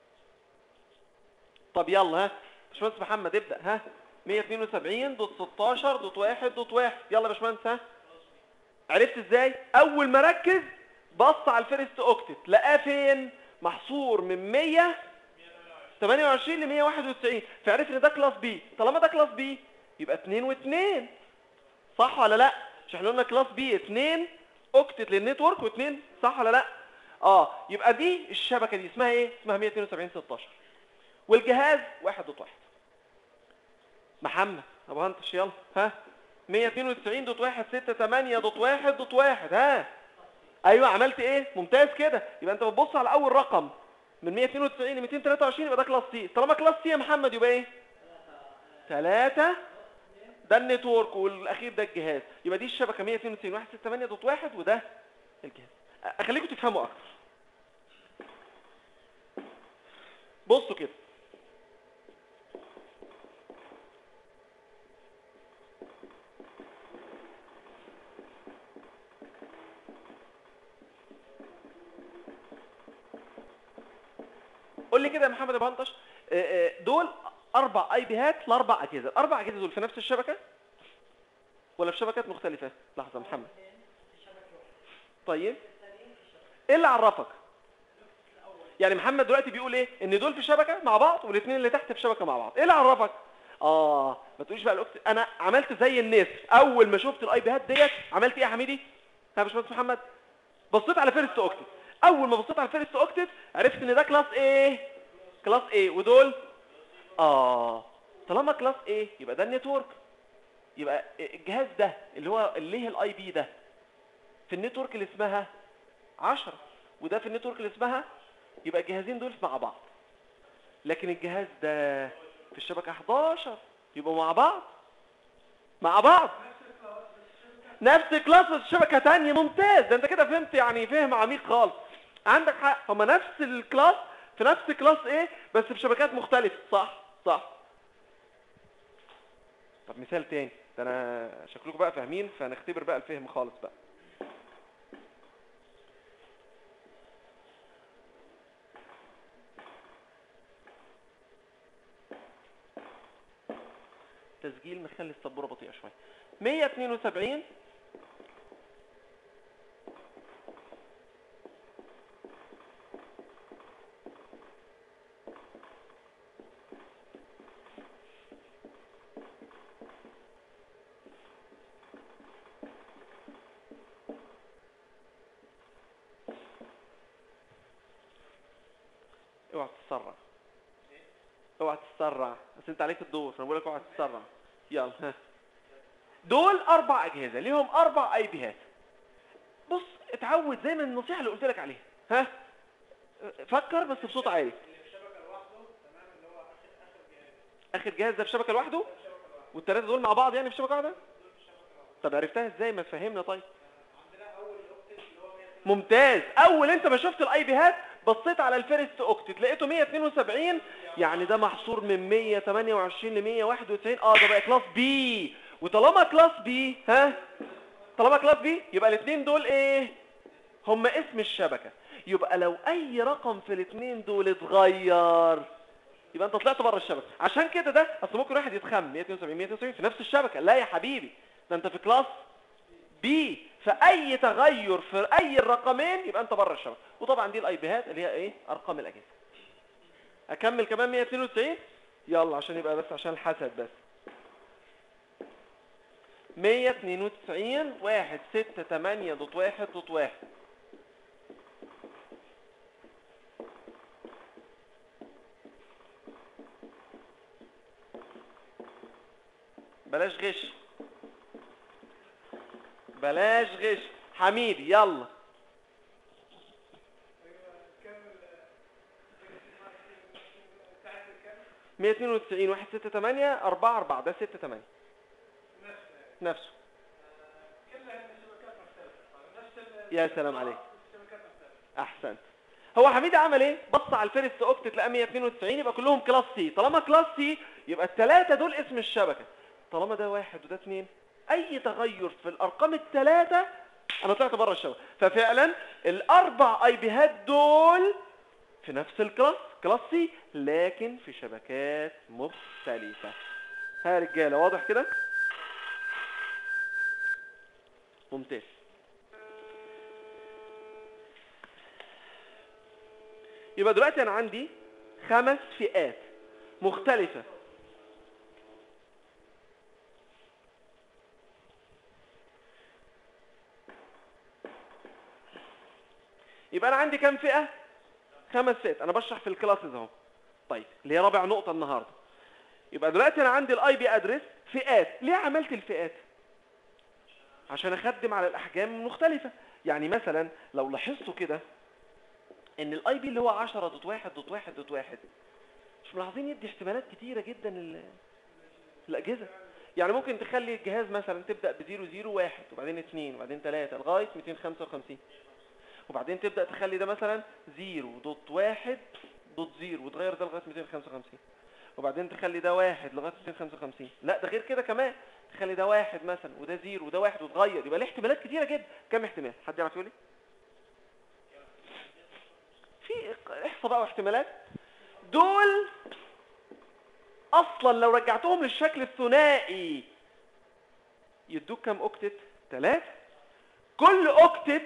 طب يلا ها باشمهندس محمد ابدأ ها 172 دوت 16 دوت واحد دوت واحد يلا يا باشمهندس ها عرفت ازاي اول ما ركز بص على الفيرست اوكتت لقاه فين محصور من 100 28 ل 191 فعرف ان ده كلاس بي طالما ده كلاس بي يبقى 2 و2 صح ولا لا مش احنا قلنا كلاس بي 2 اوكتت للنتورك و2 صح ولا لا اه يبقى دي الشبكه دي اسمها ايه اسمها 172 16 والجهاز 1 دوت 1 محمد ابو هنتش يلا ها 192 دوت 1 6 8 دوت 1 دوت 1 ها ايوه عملت ايه ممتاز كده يبقى انت بتبص على اول رقم من 192 ل 223 يبقى ده كلاس سي طالما كلاس سي يا محمد يبقى ايه 3 ده النتورك والاخير ده الجهاز يبقى دي الشبكه 192 168 دوت 1 وده الجهاز اخليكم تفهموا اكتر بصوا كده قول لي كده يا محمد ابو هنطش آه، آه، دول اربع اي بيهات لاربع اجهزه الاربع اجهزه دول في نفس الشبكه ولا في شبكات مختلفه لحظه يا محمد طيب ايه اللي عرفك يعني محمد دلوقتي بيقول ايه ان دول في شبكه مع بعض والاثنين اللي تحت في شبكه مع بعض ايه اللي عرفك اه ما تقوليش بقى الأكت... انا عملت زي الناس اول ما شفت الاي بيهات ديت عملت ايه يا حميدي ها يا باشمهندس محمد بصيت على فيرست اوكتت اول ما بصيت على فيرست اوكتت عرفت ان ده كلاس ايه كلاس ايه ودول اه طالما كلاس ايه يبقى ده النتورك يبقى الجهاز ده اللي هو اللي هي الاي بي ده في النتورك اللي اسمها 10 وده في النتورك اللي اسمها يبقى الجهازين دول مع بعض لكن الجهاز ده في الشبكة 11 يبقوا مع بعض مع بعض نفس كلاس بس شبكة تانية ممتاز ده انت كده فهمت يعني فهم عميق خالص عندك حق هما نفس الكلاس في نفس كلاس ايه بس في شبكات مختلفة صح صح طب مثال تاني ده انا شكلكم بقى فاهمين فنختبر بقى الفهم خالص بقى تسجيل مخلي السبوره بطيئه شويه 172 اوعى تتسرع اوعى تتسرع بس انت عليك الدور انا بقول لك اوعى تتسرع يلا ها دول اربع اجهزه ليهم اربع اي بيهات بص اتعود زي ما النصيحه اللي قلت لك عليها ها فكر بس بصوت عالي اخر جهاز ده في شبكه لوحده والثلاثه دول مع بعض يعني في شبكه واحده طب عرفتها ازاي ما تفهمنا طيب ممتاز اول انت ما شفت الاي بيهات بصيت على الفيرست اوكتت لقيته 172 يعني ده محصور من 128 ل 191 اه ده بقى كلاس بي وطالما كلاس بي ها طالما كلاس بي يبقى الاثنين دول ايه هم اسم الشبكه يبقى لو اي رقم في الاثنين دول اتغير يبقى انت طلعت بره الشبكه عشان كده ده اصل ممكن واحد يتخم 172 172 في نفس الشبكه لا يا حبيبي ده انت في كلاس بي فاي تغير في اي الرقمين يبقى انت بره الشبكه وطبعا دي الاي بيهات اللي هي ايه ارقام الاجهزه اكمل كمان 192 يلا عشان يبقى بس عشان الحسد بس 192 1 6 8 دوت 1 دوت 1 بلاش غش بلاش غش حميد يلا مية اتنين وتسعين واحد ستة تمانية أربعة أربعة ده ستة تمانية نفسه يا سلام عليك احسنت هو حميد عمل ايه بص على الفيرست اوكتت لقى 192 يبقى كلهم كلاس سي طالما كلاس سي يبقى الثلاثه دول اسم الشبكه طالما ده واحد وده اثنين اي تغير في الارقام الثلاثه انا طلعت بره الشبكه ففعلا الاربع اي بيهات دول في نفس الكلاس كلاس سي لكن في شبكات مختلفه ها يا رجاله واضح كده ممتاز يبقى دلوقتي انا عندي خمس فئات مختلفة يبقى انا عندي كام فئة خمس فئات انا بشرح في الكلاسز اهو طيب اللي هي رابع نقطة النهاردة يبقى دلوقتي انا عندي الاي بي ادرس فئات ليه عملت الفئات عشان اخدم على الاحجام المختلفة يعني مثلا لو لاحظتوا كده ان الاي بي اللي هو 10 دوت واحد دوت واحد دوت واحد مش ملاحظين يدي احتمالات كتيرة جدا لل- للاجهزة يعني ممكن تخلي الجهاز مثلا تبدأ ب 0 0 1 وبعدين 2 وبعدين 3 لغاية 255 وبعدين تبدأ تخلي ده مثلا 0 دوت واحد دوت 0 وتغير ده لغاية 255 وبعدين تخلي ده واحد لغاية 255 لا ده غير كده كمان تخلي ده واحد مثلا وده 0 وده واحد وتغير يبقى ليه احتمالات كتيرة جدا كم احتمال حد يعرف يقول لي في احصى بقى واحتمالات دول اصلا لو رجعتهم للشكل الثنائي يدوك كام اوكتت ثلاثة كل اوكتت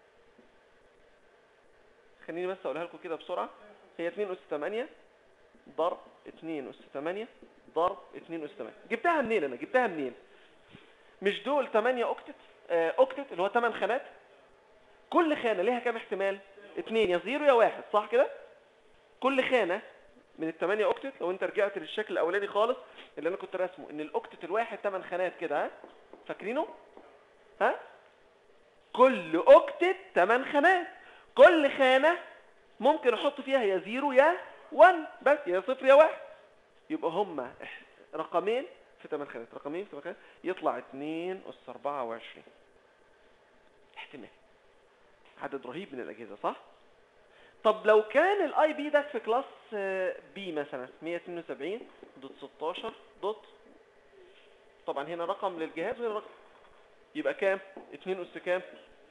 خليني بس اقولها لكم كده بسرعة هي 2 اس 8 ضرب 2 اس 8 ضرب 2 اس 8 جبتها منين انا جبتها منين مش دول 8 اوكتت آه اوكتت اللي هو 8 خانات كل خانة ليها كام احتمال اتنين يا زيرو يا واحد صح كده كل خانة من الثمانية اوكتت لو انت رجعت للشكل الاولاني خالص اللي انا كنت راسمه ان الاوكتت الواحد 8 خانات كده ها فاكرينه ها كل اوكتت 8 خانات كل خانة ممكن احط فيها يا زيرو يا 1 بس يا صفر يا واحد يبقى هما رقمين في 8 خانات رقمين في 8 خانات يطلع 2 اس 24 احتمال عدد رهيب من الاجهزه صح طب لو كان الاي بي ده في كلاس بي مثلا 172 دوت 16 دوت طبعا هنا رقم للجهاز وهنا رقم يبقى كام 2 اس كام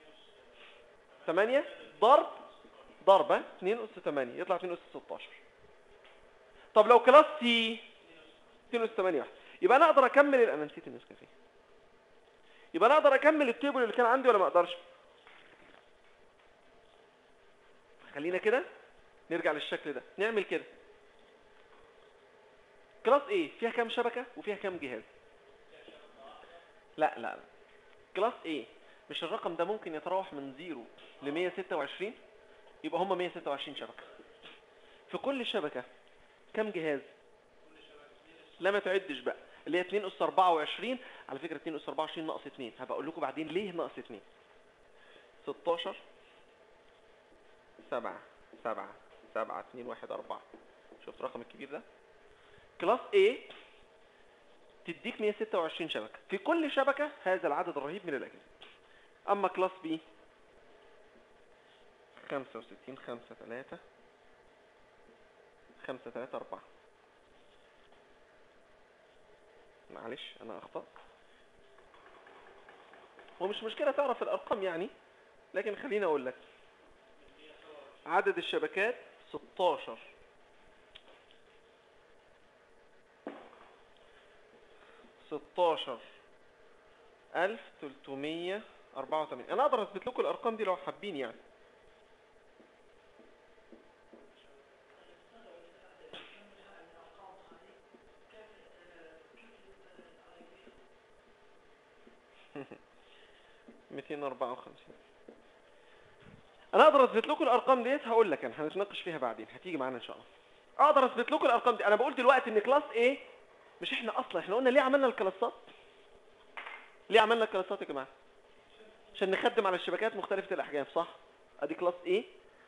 8 ضرب ضربه 2 اس 8 يطلع 2 اس 16 طب لو كلاس سي 2 اس 8 واحد يبقى انا اقدر اكمل انا نسيت النسكافيه يبقى انا اقدر اكمل التيبل اللي كان عندي ولا ما اقدرش خلينا كده نرجع للشكل ده نعمل كده كلاس ايه فيها كام شبكة وفيها كام جهاز لا لا لا كلاس ايه مش الرقم ده ممكن يتراوح من 0 ل 126 يبقى هم 126 شبكة في كل شبكة كام جهاز لا ما تعدش بقى اللي هي 2 اس 24 على فكرة 2 اس 24 ناقص 2 هبقى اقول لكم بعدين ليه ناقص 2 16 سبعة سبعة سبعة اتنين واحد أربعة شفت الرقم الكبير ده كلاس A تديك 126 شبكة في كل شبكة هذا العدد الرهيب من الأجهزة أما كلاس B 65 خمسة ثلاثة خمسة ثلاثة أربعة معلش أنا أخطأت هو مش مشكلة تعرف الأرقام يعني لكن خليني أقول لك عدد الشبكات 16 16 1384 انا اقدر اثبت لكم الارقام دي لو حابين يعني ميتين أربعة وخمسين انا اقدر اثبت لكم الارقام ديت هقول لك انا هنتناقش فيها بعدين هتيجي معانا ان شاء الله اقدر اثبت لكم الارقام دي انا بقول دلوقتي ان كلاس A مش احنا اصلا احنا قلنا ليه عملنا الكلاسات ليه عملنا الكلاسات يا جماعه عشان نخدم على الشبكات مختلفه الاحجام صح ادي كلاس ايه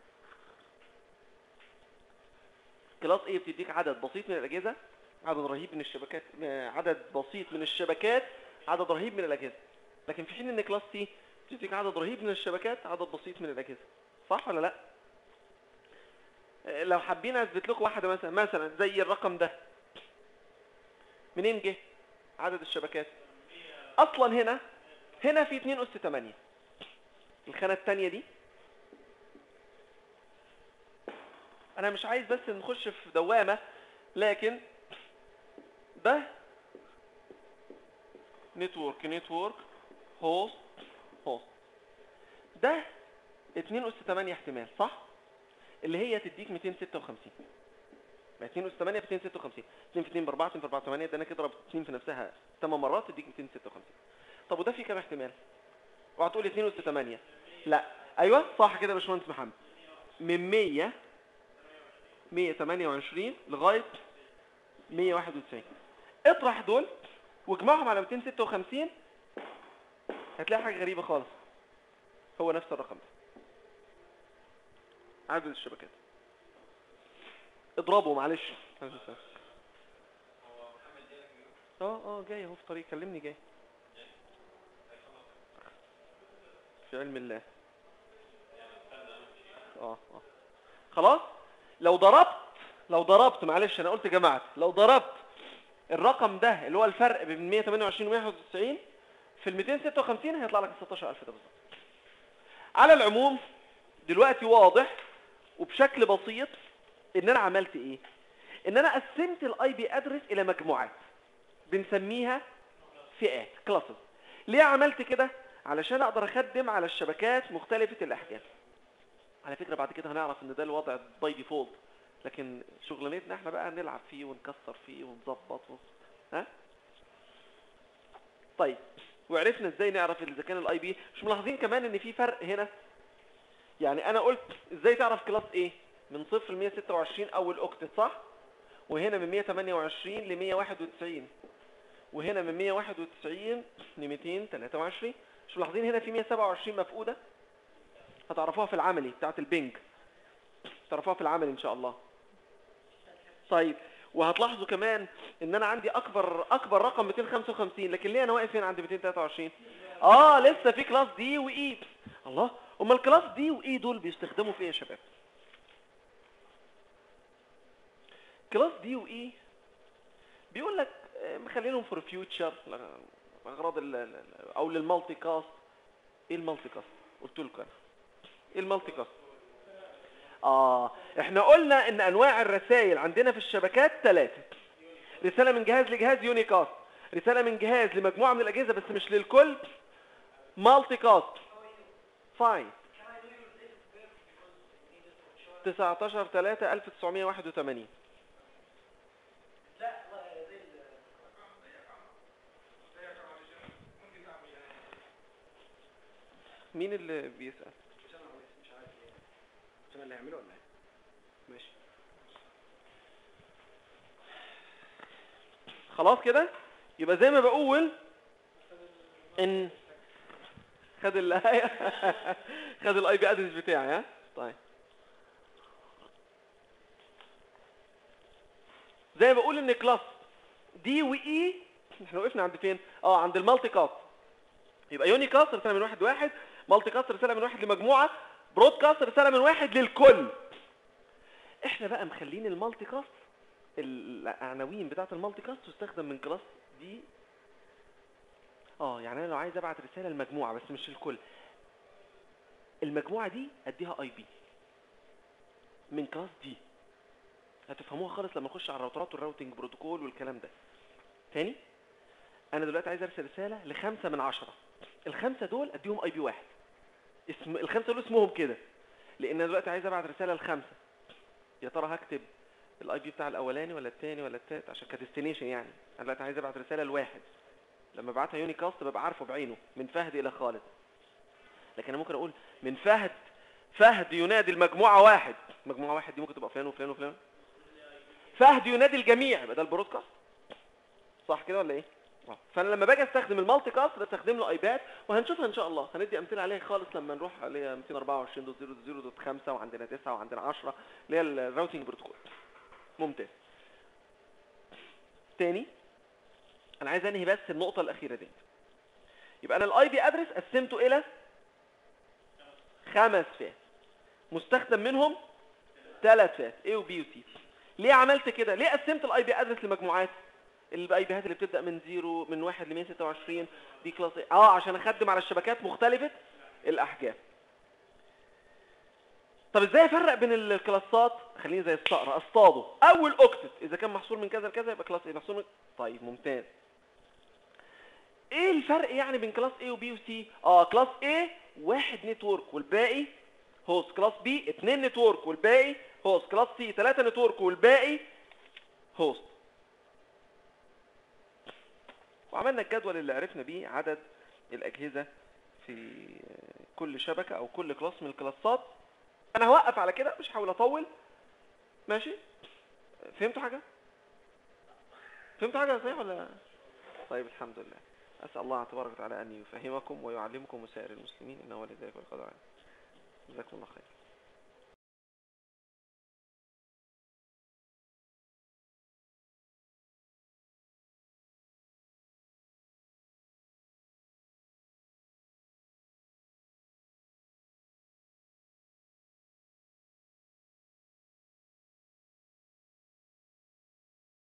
كلاس ايه بتديك عدد بسيط من الاجهزه عدد رهيب من الشبكات عدد بسيط من الشبكات عدد رهيب من الاجهزه لكن في حين ان كلاس سي بتديك عدد رهيب من الشبكات عدد بسيط من الاجهزه صح ولا لا لو حابين اثبت لكم واحده مثلا مثلا زي الرقم ده منين جه عدد الشبكات اصلا هنا هنا في 2 اس 8 الخانه الثانيه دي انا مش عايز بس نخش في دوامه لكن ده نتورك نتورك هوست هوست ده 2 اس 8 احتمال صح اللي هي تديك 256 ما 2 اس 8 ب 256 2 في 2 ب 4 2 في 4 8 ده انا كده ضربت 2 في نفسها 8 مرات تديك 256 طب وده في كام احتمال اوعى تقول 2 اس 8 لا ايوه صح كده يا باشمهندس محمد من 100 128 لغايه 191 اطرح دول واجمعهم على 256 هتلاقي حاجه غريبه خالص هو نفس الرقم ده عدد الشبكات اضربه معلش اه اه جاي اهو في طريق كلمني جاي في علم الله اه اه خلاص لو ضربت لو ضربت معلش انا قلت جماعه لو ضربت الرقم ده اللي هو الفرق بين 128 و 191 في ال 256 هيطلع لك 16000 ده بالظبط على العموم دلوقتي واضح وبشكل بسيط ان انا عملت ايه ان انا قسمت الاي بي ادرس الى مجموعات بنسميها فئات كلاسز ليه عملت كده علشان اقدر اخدم على الشبكات مختلفه الاحجام على فكره بعد كده هنعرف ان ده الوضع باي ديفولت لكن شغلانتنا احنا بقى نلعب فيه ونكسر فيه ونظبط و... ها طيب وعرفنا ازاي نعرف اذا كان الاي بي مش ملاحظين كمان ان في فرق هنا يعني انا قلت ازاي تعرف كلاس ايه من صفر ل 126 اول اوكتت صح وهنا من 128 ل 191 وهنا من 191 ل 223 مش ملاحظين هنا في 127 مفقوده هتعرفوها في العملي بتاعت البنج تعرفوها في العملي ان شاء الله طيب وهتلاحظوا كمان ان انا عندي اكبر اكبر رقم 255 لكن ليه انا واقف هنا عند 223 اه لسه في كلاس دي واي الله امال الكلاس دي واي دول بيستخدموا في ايه يا شباب كلاس دي واي بيقول لك مخلينهم فور فيوتشر اغراض او للمالتي كاست ايه المالتي كاست قلت لكم انا ايه المالتي كاست اه احنا قلنا ان انواع الرسائل عندنا في الشبكات ثلاثه رساله من جهاز لجهاز يونيكاست رساله من جهاز لمجموعه من الاجهزه بس مش للكل مالتي كاست فاين 19 3 1981 مين اللي بيسأل؟ مش عارف ايه عشان اللي هيعمله ولا ايه ماشي خلاص كده يبقى زي ما بقول ان خد ال خد الاي بي ادرس بتاعي ها طيب زي ما بقول ان كلاس دي واي احنا وقفنا عند فين اه عند المالتي كاست يبقى يوني كاست رساله من واحد لواحد مالتي كاست رساله من واحد لمجموعه برودكاست رساله من واحد للكل احنا بقى مخلين المالتي كاست العناوين بتاعه المالتي كاست تستخدم من كلاس دي اه يعني انا لو عايز ابعت رساله لمجموعه بس مش الكل المجموعه دي اديها اي بي من كلاس دي هتفهموها خالص لما نخش على الراوترات والراوتنج بروتوكول والكلام ده تاني انا دلوقتي عايز ارسل رساله لخمسه من عشره الخمسه دول اديهم اي بي واحد اسم الخمسه دول اسمهم كده لان انا دلوقتي عايز ابعت رساله لخمسه يا ترى هكتب الاي بي بتاع الاولاني ولا الثاني ولا الثالث عشان كديستنيشن يعني انا دلوقتي عايز ابعت رساله لواحد لما ابعتها يوني كاست ببقى عارفه بعينه من فهد الى خالد لكن انا ممكن اقول من فهد فهد ينادي المجموعه واحد مجموعه واحد دي ممكن تبقى فلان وفلان وفلان فهد ينادي الجميع يبقى ده البرودكاست صح كده ولا ايه آه. فانا لما باجي استخدم المالتي كاست بستخدم له ايباد وهنشوفها ان شاء الله هندي امثله عليها خالص لما نروح اللي هي 224.0.0.5 وعندنا 9 وعندنا 10 اللي هي الراوتنج بروتوكول ممتاز تاني انا عايز انهي بس النقطه الاخيره دي يبقى انا الاي بي ادرس قسمته الى خمس فئات مستخدم منهم ثلاث فئات A و B و C ليه عملت كده ليه قسمت الاي بي ادرس لمجموعات الاي بيهات اللي بتبدا من 0 من 1 ل 126 دي كلاس A. اه عشان اخدم على الشبكات مختلفه الاحجام طب ازاي افرق بين الكلاسات خليني زي الصقر اصطاده اول اوكتت اذا كان محصور من كذا لكذا يبقى كلاس A محصور من طيب ممتاز ايه الفرق يعني بين كلاس A وB وC اه كلاس A واحد نتورك والباقي هوست كلاس B اتنين نتورك والباقي هوست كلاس C تلاتة نتورك والباقي هوست وعملنا الجدول اللي عرفنا بيه عدد الأجهزة في كل شبكة أو كل كلاس من الكلاسات أنا هوقف على كده مش هحاول أطول ماشي فهمتوا حاجة؟ فهمتوا حاجة صحيح ولا طيب الحمد لله أسأل الله تبارك وتعالى أن يفهمكم ويعلمكم وسائر المسلمين إنه ولي ذلك والقدر عليه جزاكم الله خير